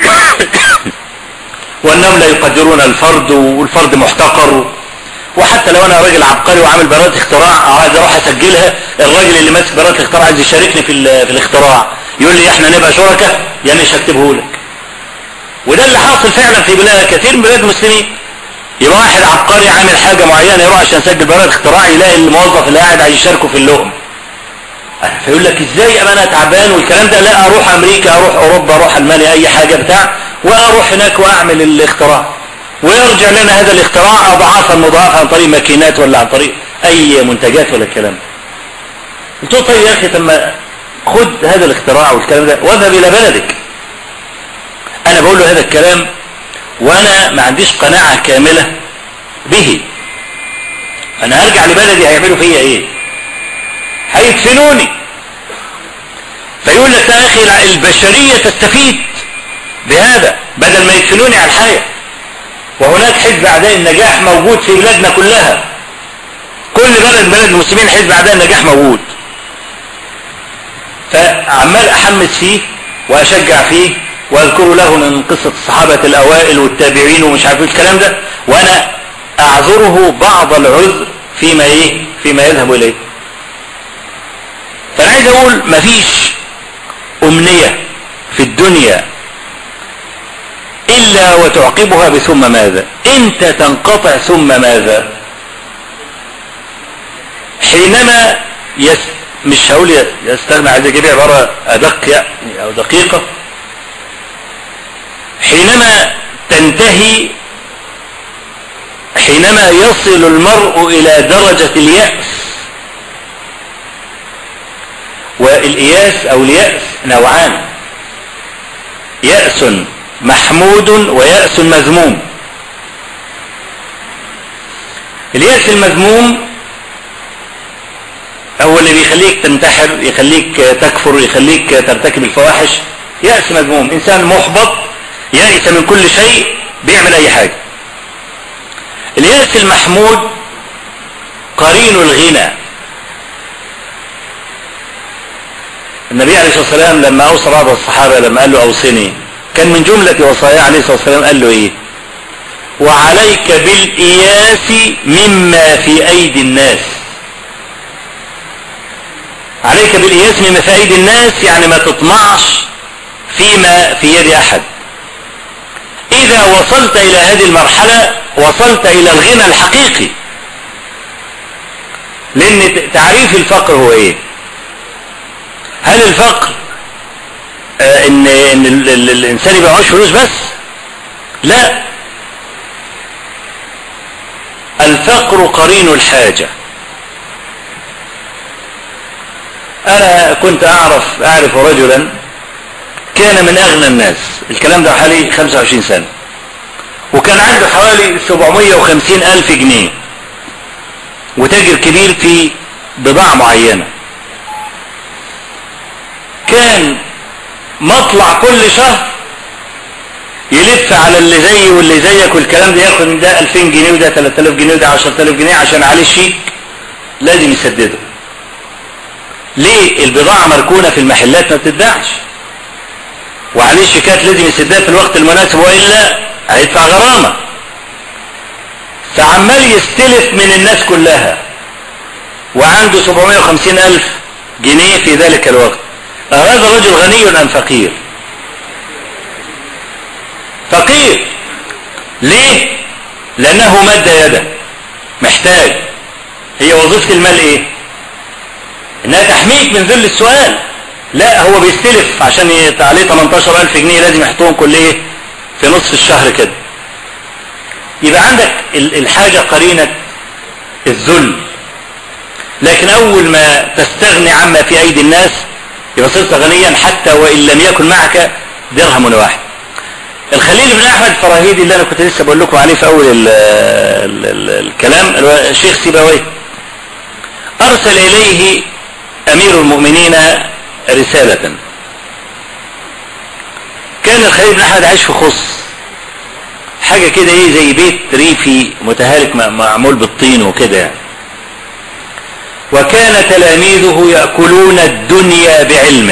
وانهم لا يقدرون الفرد والفرد محتقر وحتى لو انا راجل عبقري وعامل براءة اختراع عايز اروح اسجلها الراجل اللي ماسك براءة الاختراع عايز يشاركني في, في الاختراع يقول لي احنا نبقى شركاء يا مش هكتبه لك وده اللي حاصل فعلا في بلاد كثير من بلاد المسلمين يبقى واحد عبقري عامل حاجة معينة يروح عشان يسجل براءة اختراع يلاقي الموظف اللي قاعد عايز يشاركه في اللقم فيقول لك ازاي ابقى انا تعبان والكلام ده لا اروح امريكا اروح اوروبا اروح المانيا اي حاجة بتاع واروح هناك واعمل الاختراع ويرجع لنا هذا الاختراع اضعافا مضاعفة عن طريق ماكينات ولا عن طريق اي منتجات ولا الكلام ده قلت له طيب يا اخي طب خد هذا الاختراع والكلام ده واذهب الى بلدك انا بقول له هذا الكلام وانا ما عنديش قناعة كاملة به انا هرجع لبلدي هيعملوا فيا ايه هيدفنوني فيقول لك يا اخي البشرية تستفيد بهذا بدل ما يدفنوني على الحياة وهناك حزب اعداء النجاح موجود في بلادنا كلها كل بلد بلد المسلمين حزب اعداء النجاح موجود فعمال احمس فيه واشجع فيه واذكر له من قصة الصحابة الاوائل والتابعين ومش عارف الكلام ده وانا اعذره بعض العذر فيما ايه فيما يذهب اليه فانا عايز اقول مفيش امنية في الدنيا الا وتعقبها بثم ماذا انت تنقطع ثم ماذا حينما يس مش هقول يستغنى عايز اجيب عبارة ادق يعني او دقيقة حينما تنتهي حينما يصل المرء الى درجة اليأس والإياس او اليأس نوعان يأس محمود ويأس مذموم اليأس المذموم هو اللي بيخليك تنتحر يخليك تكفر يخليك ترتكب الفواحش يأس مذموم انسان محبط يأس من كل شيء بيعمل اي حاجة اليأس المحمود قرين الغنى النبي عليه الصلاة والسلام لما اوصى بعض الصحابة لما قال له اوصني كان من جملة وصايا عليه الصلاة والسلام قال له ايه وعليك بالإياس مما في أيدي الناس عليك بالإياس مما في أيدي الناس يعني ما تطمعش فيما في يد أحد إذا وصلت إلى هذه المرحلة وصلت إلى الغنى الحقيقي لأن تعريف الفقر هو إيه هل الفقر آه ان, إن الانسان يبقى معهوش فلوس بس لا الفقر قرين الحاجة انا كنت اعرف اعرف رجلا كان من اغنى الناس الكلام ده حوالي 25 سنة وكان عنده حوالي 750 الف جنيه وتاجر كبير في بضاعة معينة كان مطلع كل شهر يلف على اللي زيي واللي زيك والكلام ده ياخد من ده 2000 جنيه وده 3000 جنيه وده 10000 جنيه عشان عليه شيك لازم يسدده ليه البضاعة مركونة في المحلات ما بتتباعش وعليه شيكات لازم يسدها في الوقت المناسب وإلا هيدفع غرامة فعمال يستلف من الناس كلها وعنده 750 ألف جنيه في ذلك الوقت هذا الرجل غني أم فقير فقير ليه لأنه مد يده محتاج هي وظيفة المال ايه انها تحميك من ذل السؤال لا هو بيستلف عشان يت- عليه 18000 جنيه لازم يحطهم كل ايه في نصف الشهر كده يبقى عندك ال- الحاجة قرينة الذل لكن اول ما تستغني عما في ايدي الناس يبقى صرت غنيا حتى وان لم يكن معك درهم واحد الخليل بن احمد الفراهيدي اللي انا كنت لسه بقول لكم عليه في اول ال ال ال الكلام اللي هو الشيخ سيبويه ارسل اليه امير المؤمنين رسالة كان الخليل بن احمد عايش في خص حاجة كده ايه زي بيت ريفي متهالك م- معمول بالطين وكده يعني وكان تلاميذه يأكلون الدنيا بعلمه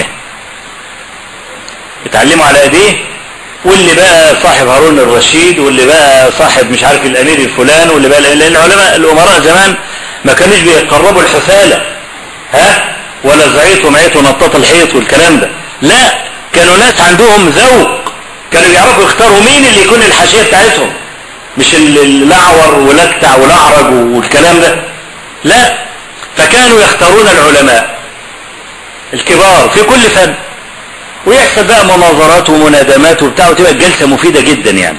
يتعلموا على ايديه واللي بقى صاحب هارون الرشيد واللي بقى صاحب مش عارف الامير الفلان واللي بقى لان العلماء الامراء زمان ما كانوش بيقربوا الحثالة ها ولا زعيط ومعيط ونطاط الحيط والكلام ده لا كانوا ناس عندهم ذوق كانوا بيعرفوا يختاروا مين اللي يكون الحاشية بتاعتهم مش ال- الاعور ولكتع والاعرج والكلام ده لا فكانوا يختارون العلماء الكبار في كل فن ويحصل بقى مناظرات ومنادمات وبتاع وتبقى الجلسة مفيدة جدا يعني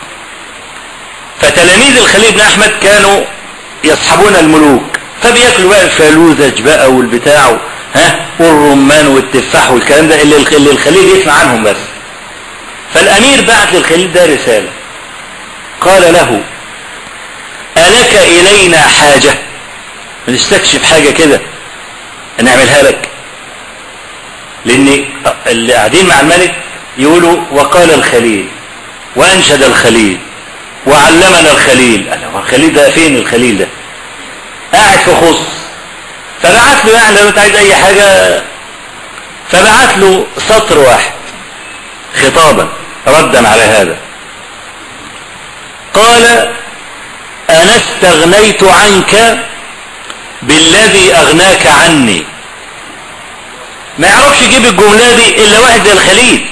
فتلاميذ الخليل بن احمد كانوا يصحبون الملوك فبياكلوا بقى الفالوذج بقى والبتاع ها والرمان والتفاح والكلام ده اللي الخ- اللي الخليل يسمع عنهم بس فالامير بعت للخليل ده رسالة قال له ألك إلينا حاجة نستكشف حاجة كده نعملها لك لان اللي قاعدين مع الملك يقولوا وقال الخليل وانشد الخليل وعلمنا الخليل انا هو الخليل ده فين الخليل ده قاعد في خص فبعت له يعني لو انت عايز اي حاجة فبعت له سطر واحد خطابا ردا على هذا قال انا استغنيت عنك بالذي اغناك عني ما يعرفش يجيب الجملة دي الا واحد زي الخليل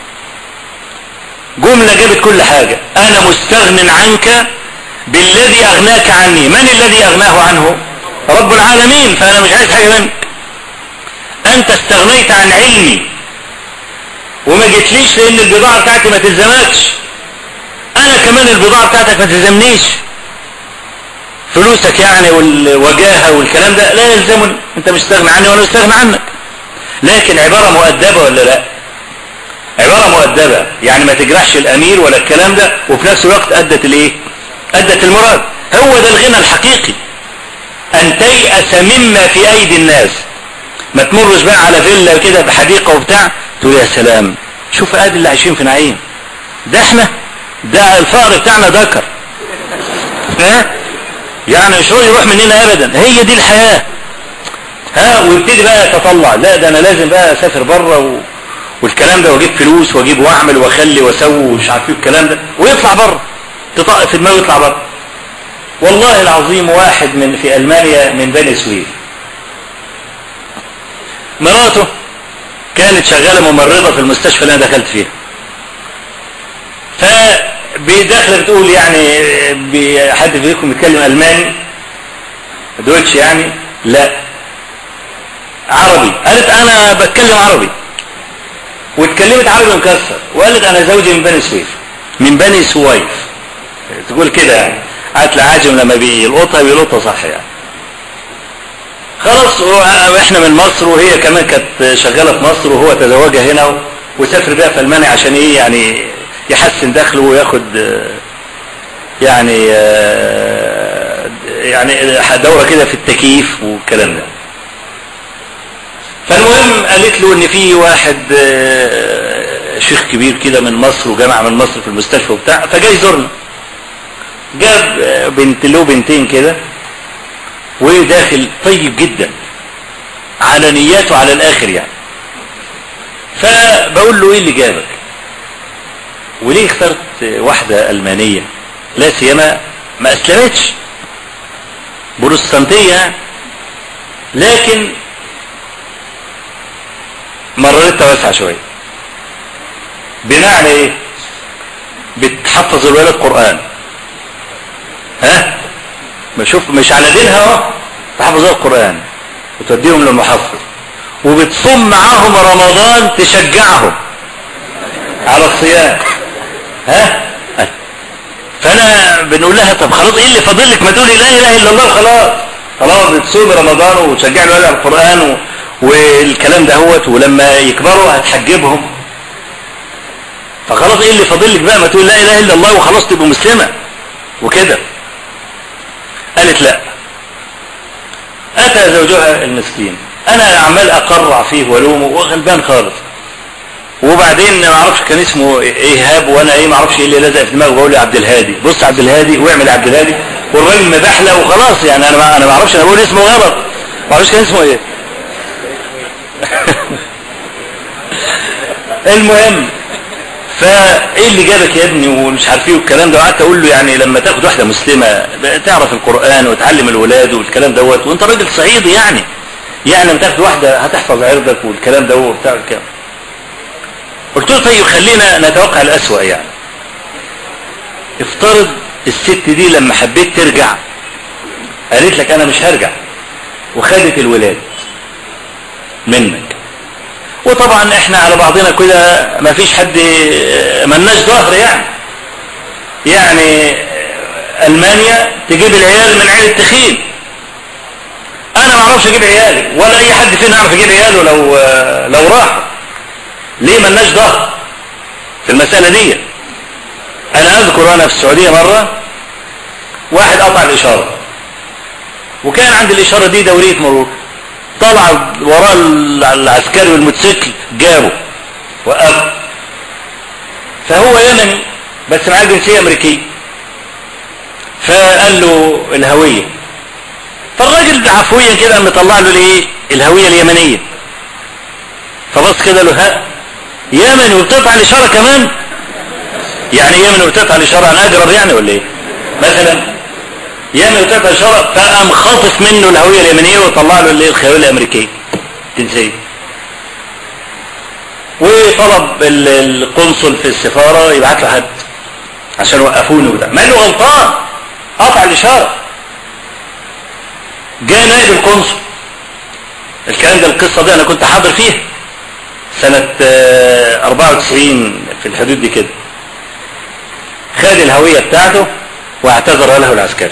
جملة جابت كل حاجة انا مستغن عنك بالذي اغناك عني من الذي اغناه عنه رب العالمين فانا مش عايز حاجة منك انت استغنيت عن علمي وما جيتليش لان البضاعة بتاعتي ما تلزمكش انا كمان البضاعة بتاعتك ما تلزمنيش فلوسك يعني والوجاهة والكلام ده لا يلزمني انت مستغني عني وانا مستغني عنك لكن عبارة مؤدبة ولا لا عبارة مؤدبة يعني ما تجرحش الامير ولا الكلام ده وفي نفس الوقت ادت الايه ادت المراد هو ده الغنى الحقيقي ان تيأس مما في ايدي الناس ما تمرش بقى على فيلا كده بحديقة وبتاع تقول يا سلام شوف ادي اللي عايشين في نعيم ده احنا ده الفقر بتاعنا ذكر ها يعني مش هو يروح مننا ابدا هي دي الحياة ها ويبتدي بقى يتطلع لا ده انا لازم بقى اسافر بره و... والكلام ده واجيب فلوس واجيب واعمل واخلي واسوي ومش عارف ايه الكلام ده ويطلع بره تطق في دماغه يطلع بره والله العظيم واحد من في المانيا من بني سويف مراته كانت شغاله ممرضه في المستشفى اللي انا دخلت فيها فبداخله بتقول يعني حد فيكم بيتكلم الماني دويتش يعني لا عربي قالت انا بتكلم عربي واتكلمت عربي مكسر وقالت انا زوجي من بني سويف من بني سويف تقول كده يعني قالت العاجم لما بيلقطها بيلقطها صح يعني خلاص احنا من مصر وهي كمان كانت شغاله في مصر وهو تزوجها هنا وسافر بيها في المانيا عشان ايه يعني يحسن دخله وياخد يعني يعني دوره كده في التكييف والكلام ده فالمهم قالت له ان في واحد شيخ كبير كده من مصر وجامعة من مصر في المستشفى وبتاع فجاي يزورنا جاب بنت له بنتين كده وداخل طيب جدا على نياته على الاخر يعني فبقول له ايه اللي جابك وليه اخترت واحدة المانية لا سيما ما اسلمتش بروستانتية لكن مررتها واسعة شوية بناء على ايه بتحفظ الولد قرآن ها بشوف مش على دينها اهو تحفظ القرآن وتوديهم للمحفظ وبتصوم معاهم رمضان تشجعهم على الصيام ها فانا بنقول لها طب خلاص ايه اللي فاضل لك ما تقولي لا اله الا الله خلاص خلاص بتصوم رمضان وتشجع الولد على القران و... والكلام دهوت ولما يكبروا هتحجبهم فخلاص ايه اللي فاضل لك بقى ما تقول لا اله الا الله وخلاص تبقى مسلمه وكده قالت لا اتى زوجها المسكين انا عمال اقرع فيه والومه وغلبان خالص وبعدين ما اعرفش كان اسمه ايهاب وانا ايه ما اعرفش ايه اللي لزق في دماغه بقول له عبد الهادي بص عبد الهادي واعمل عبد الهادي والراجل مبحله وخلاص يعني انا ما انا ما اعرفش انا بقول اسمه غلط ما اعرفش كان اسمه ايه المهم فايه اللي جابك يا ابني ومش عارف ايه والكلام ده وقعدت اقول له يعني لما تاخد واحده مسلمه تعرف القران وتعلم الولاد والكلام دوت وانت راجل صعيدي يعني يعني لما تاخد واحده هتحفظ عرضك والكلام ده وبتاع الكلام قلت له طيب خلينا نتوقع الأسوأ يعني افترض الست دي لما حبيت ترجع قالت لك انا مش هرجع وخدت الولاد منك وطبعا احنا على بعضنا كده ما فيش حد ملناش ظهر يعني يعني المانيا تجيب العيال من عيل التخين انا ما اعرفش اجيب عيالي ولا اي حد فينا يعرف يجيب عياله لو لو راح ليه ملناش ظهر في المسألة دي انا اذكر انا في السعودية مرة واحد قطع الاشارة وكان عند الاشارة دي دورية مرور طلع وراه العسكري والموتوسيكل جابه وقفه فهو يمني بس معاه جنسية امريكية فقال له الهوية فالراجل عفويا كده مطلع له الايه الهوية اليمنية فبص كده له ها يمني وبتقطع الاشارة كمان يعني يمني وبتقطع الاشارة انا اجرب يعني ولا ايه مثلا يمني وبتقطع الاشارة فقام خاطف منه الهوية اليمنية وطلع له الايه الهوية الامريكية جنسية وطلب القنصل في السفارة يبعت له حد عشان وقفوني وده ما له غلطان قطع الاشارة جاء نائب القنصل الكلام ده القصة دي انا كنت حاضر فيها سنة 94 في الحدود دي كده خد الهوية بتاعته واعتذر له العسكري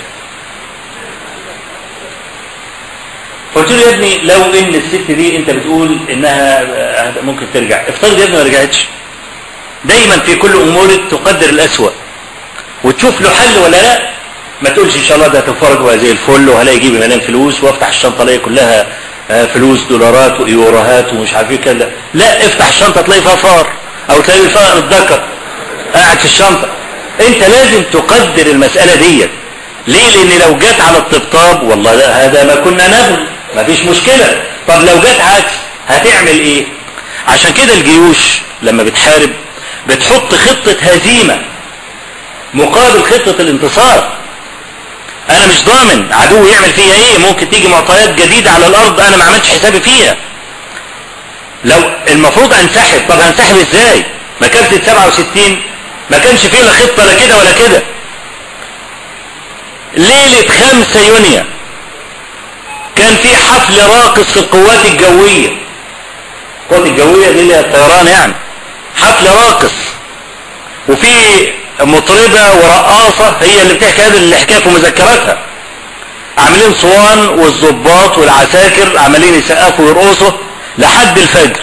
قلت له يا ابني لو ان الست دي انت بتقول انها ممكن ترجع افترض يا ابني ما رجعتش دايما في كل امورك تقدر الاسوأ وتشوف له حل ولا لا ما تقولش ان شاء الله ده هتفرج زي الفل وهلاقي يجيب مليان فلوس وافتح الشنطه الاقي كلها فلوس دولارات وايوروهات ومش عارف ايه كده لا افتح الشنطه تلاقي فيها فار او تلاقي فيها الذكر قاعد في الشنطه انت لازم تقدر المساله ديت ليه لان لو جت على الطبطاب والله لا هذا ما كنا نبغي ما فيش مشكله طب لو جت عكس هتعمل ايه عشان كده الجيوش لما بتحارب بتحط خطه هزيمه مقابل خطه الانتصار انا مش ضامن عدو يعمل فيها ايه ممكن تيجي معطيات جديدة على الارض انا ما عملتش حسابي فيها لو المفروض انسحب طب هنسحب ازاي ما كانش 67 ما كانش فيه لا خطة لا كده ولا كده ليلة 5 يونيو كان في حفل راقص في القوات الجوية القوات الجوية دي اللي هي الطيران يعني حفل راقص وفي مطربة ورقاصة هي اللي بتحكي هذه الحكاية في مذكراتها عاملين صوان والظباط والعساكر عمالين يسقفوا ويرقصوا لحد الفجر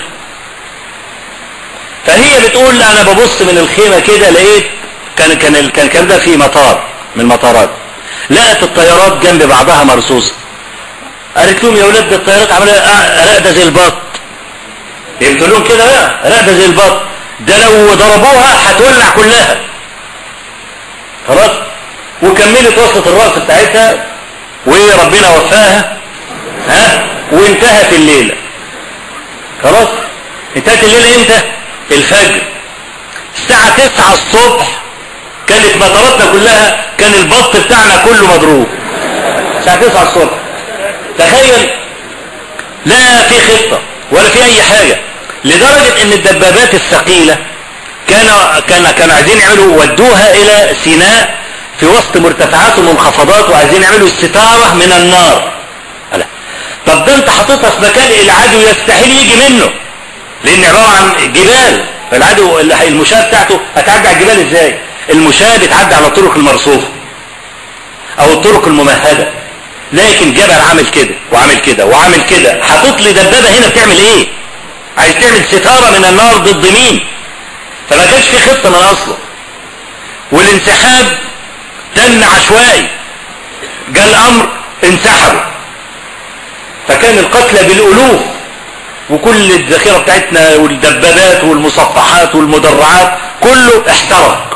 فهي بتقول انا ببص من الخيمة كده لقيت كان كان كان كان ده في مطار من المطارات لقت الطيارات جنب بعضها مرصوصة قالت لهم يا ولاد ده الطيارات عماله راقده زي البط بتقول لهم كده بقى راقده زي البط ده لو ضربوها هتولع كلها خلاص وكملت وصلت الرأس بتاعتها وربنا وفاها ها وانتهت الليلة خلاص انتهت الليلة امتى الفجر الساعة تسعة الصبح كانت مطاراتنا كلها كان البط بتاعنا كله مضروب الساعة تسعة الصبح تخيل لا في خطة ولا في اي حاجة لدرجة ان الدبابات الثقيلة كانوا كان كانوا عايزين يعملوا ودوها الى سيناء في وسط مرتفعات ومنخفضات وعايزين يعملوا استتارة من النار طب ده انت حاططها في مكان العدو يستحيل يجي منه لان عباره عن جبال فالعدو المشاة بتاعته هتعدي على الجبال ازاي المشاة بتعدي على الطرق المرصوفة او الطرق الممهدة لكن جبل عامل كده وعامل كده وعامل كده حاطط لي دبابة هنا بتعمل ايه عايز تعمل ستارة من النار ضد مين فما كانش في خطة من اصله والانسحاب تم عشوائي جاء الامر انسحبوا فكان القتلى بالالوف وكل الذخيرة بتاعتنا والدبابات والمصفحات والمدرعات كله احترق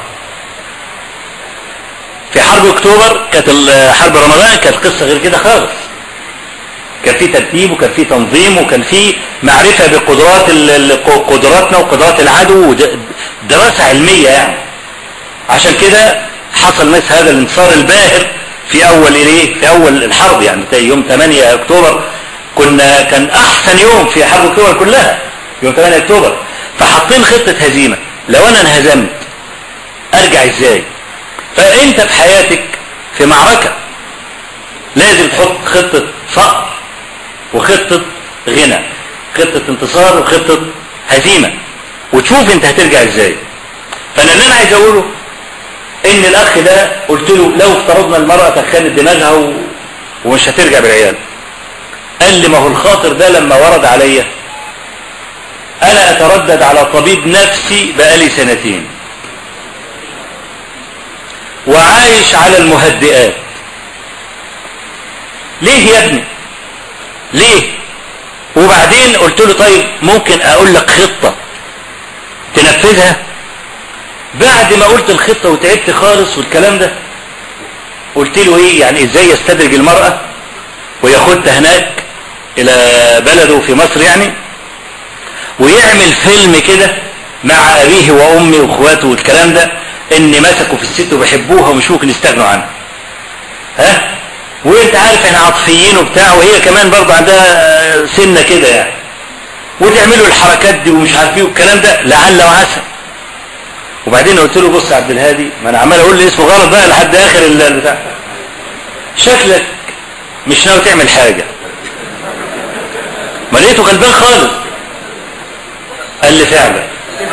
في حرب اكتوبر كانت حرب رمضان كانت قصة غير كده خالص كان في ترتيب وكان في تنظيم وكان في معرفة بقدرات قدراتنا وقدرات العدو دراسة علمية يعني عشان كده حصل مثل هذا الانتصار الباهر في اول ايه في اول الحرب يعني يوم 8 اكتوبر كنا كان احسن يوم في حرب اكتوبر كلها يوم 8 اكتوبر فحاطين خطة هزيمة لو انا انهزمت ارجع ازاي فانت في حياتك في معركة لازم تحط خطة فقر وخطة غنى خطة انتصار وخطة هزيمة وتشوف انت هترجع ازاي فانا اللي انا عايز اقوله ان الاخ ده قلت له لو افترضنا المرأة تخانت دماغها و... ومش هترجع بالعيال قال لي ما هو الخاطر ده لما ورد عليا انا اتردد على طبيب نفسي بقالي سنتين وعايش على المهدئات ليه يا ابني ليه وبعدين قلت له طيب ممكن اقول لك خطة تنفذها بعد ما قلت الخطة وتعبت خالص والكلام ده قلت له ايه يعني ازاي يستدرج المرأة وياخدها هناك الى بلده في مصر يعني ويعمل فيلم كده مع ابيه وامي واخواته والكلام ده ان مسكوا في الست وبيحبوها ومش ممكن يستغنوا عنها ها وانت عارف احنا عاطفيين وبتاع وهي كمان برضه عندها سنه كده يعني وتعملوا الحركات دي ومش عارف ايه والكلام ده لعل وعسى وبعدين قلت له بص يا عبد الهادي ما انا عمال اقول لي اسمه غلط بقى لحد اخر البتاع شكلك مش ناوي تعمل حاجه ما لقيته غلبان خالص قال لي فعلا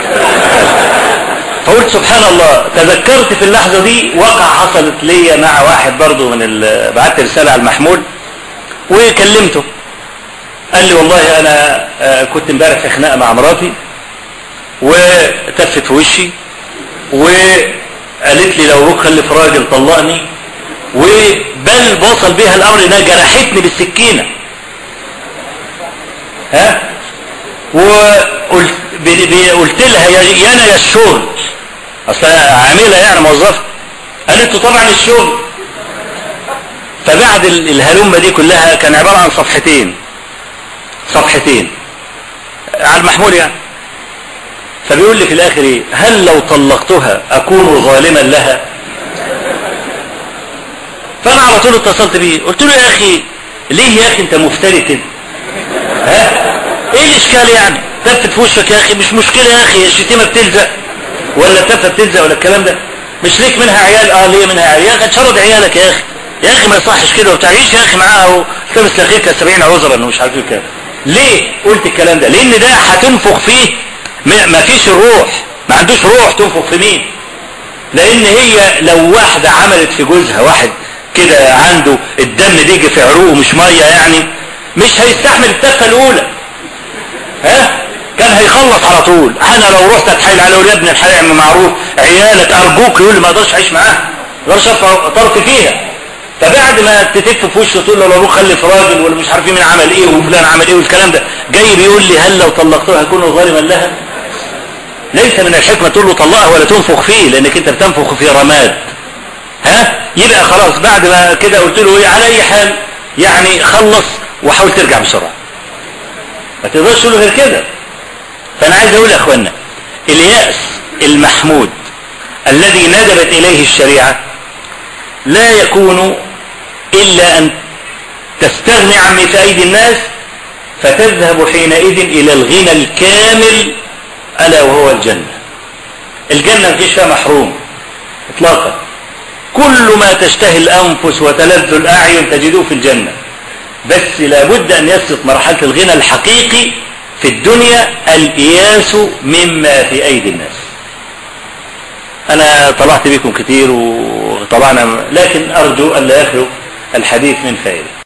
فقلت سبحان الله تذكرت في اللحظة دي وقع حصلت لي مع واحد برضو من ال... بعت رسالة على المحمول وكلمته قال لي والله انا كنت امبارح في خناقة مع مراتي وتفت في وشي وقالت لي لو روح خلف راجل طلقني وبل وصل بيها الامر انها جرحتني بالسكينة ها وقلت قلت لها يا انا يا الشغل اصل عامله يعني موظفه قالت له طبعا الشغل فبعد الهلومه دي كلها كان عباره عن صفحتين صفحتين على المحمول يعني فبيقول لي في الاخر ايه هل لو طلقتها اكون ظالما لها فانا على طول اتصلت بيه قلت له يا اخي ليه يا اخي انت مفتري كده ها ايه الاشكال يعني تفت في وشك يا اخي مش مشكلة يا اخي الشتيمة بتلزق ولا التفة بتلزق ولا الكلام ده مش ليك منها عيال اه ليه منها عيال يا اخي تشرد عيالك يا اخي يا اخي ما يصحش كده وتعيش يا اخي معاها وتلبس لاخيك 70 عذرا ومش عارف ايه كده ليه قلت الكلام ده لان ده هتنفخ فيه ما فيش الروح ما عندوش روح تنفخ في مين لان هي لو واحدة عملت في جوزها واحد كده عنده الدم بيجي في عروقه مش مية يعني مش هيستحمل التفة الاولى ها كان هيخلص على طول انا لو رحت اتحايل على يا ابن الحلال عم معروف عيالك ارجوك يقول لي ما اقدرش اعيش معاها ما اقدرش ارفع طرفي فيها فبعد ما تتف في وشه تقول له لو خلف راجل ولا مش عارفين مين عمل ايه وفلان عمل ايه والكلام ده جاي بيقول لي هل لو طلقتها هكون ظالما لها ليس من الحكمه تقول له طلقها ولا تنفخ فيه لانك انت بتنفخ في رماد ها يبقى خلاص بعد ما كده قلت له ايه على اي حال يعني خلص وحاول ترجع بسرعه ما تقدرش تقول غير كده فانا عايز اقول يا اخوانا اليأس المحمود الذي ندبت اليه الشريعة لا يكون الا ان تستغني عن في ايدي الناس فتذهب حينئذ الى الغنى الكامل الا وهو الجنة الجنة مفيش فيها محروم اطلاقا كل ما تشتهي الانفس وتلذ الاعين تجدوه في الجنة بس لابد أن يسبق مرحلة الغنى الحقيقي في الدنيا الإياس مما في أيدي الناس أنا طلعت بكم كتير وطبعنا لكن أرجو أن لا يخلو الحديث من فائدة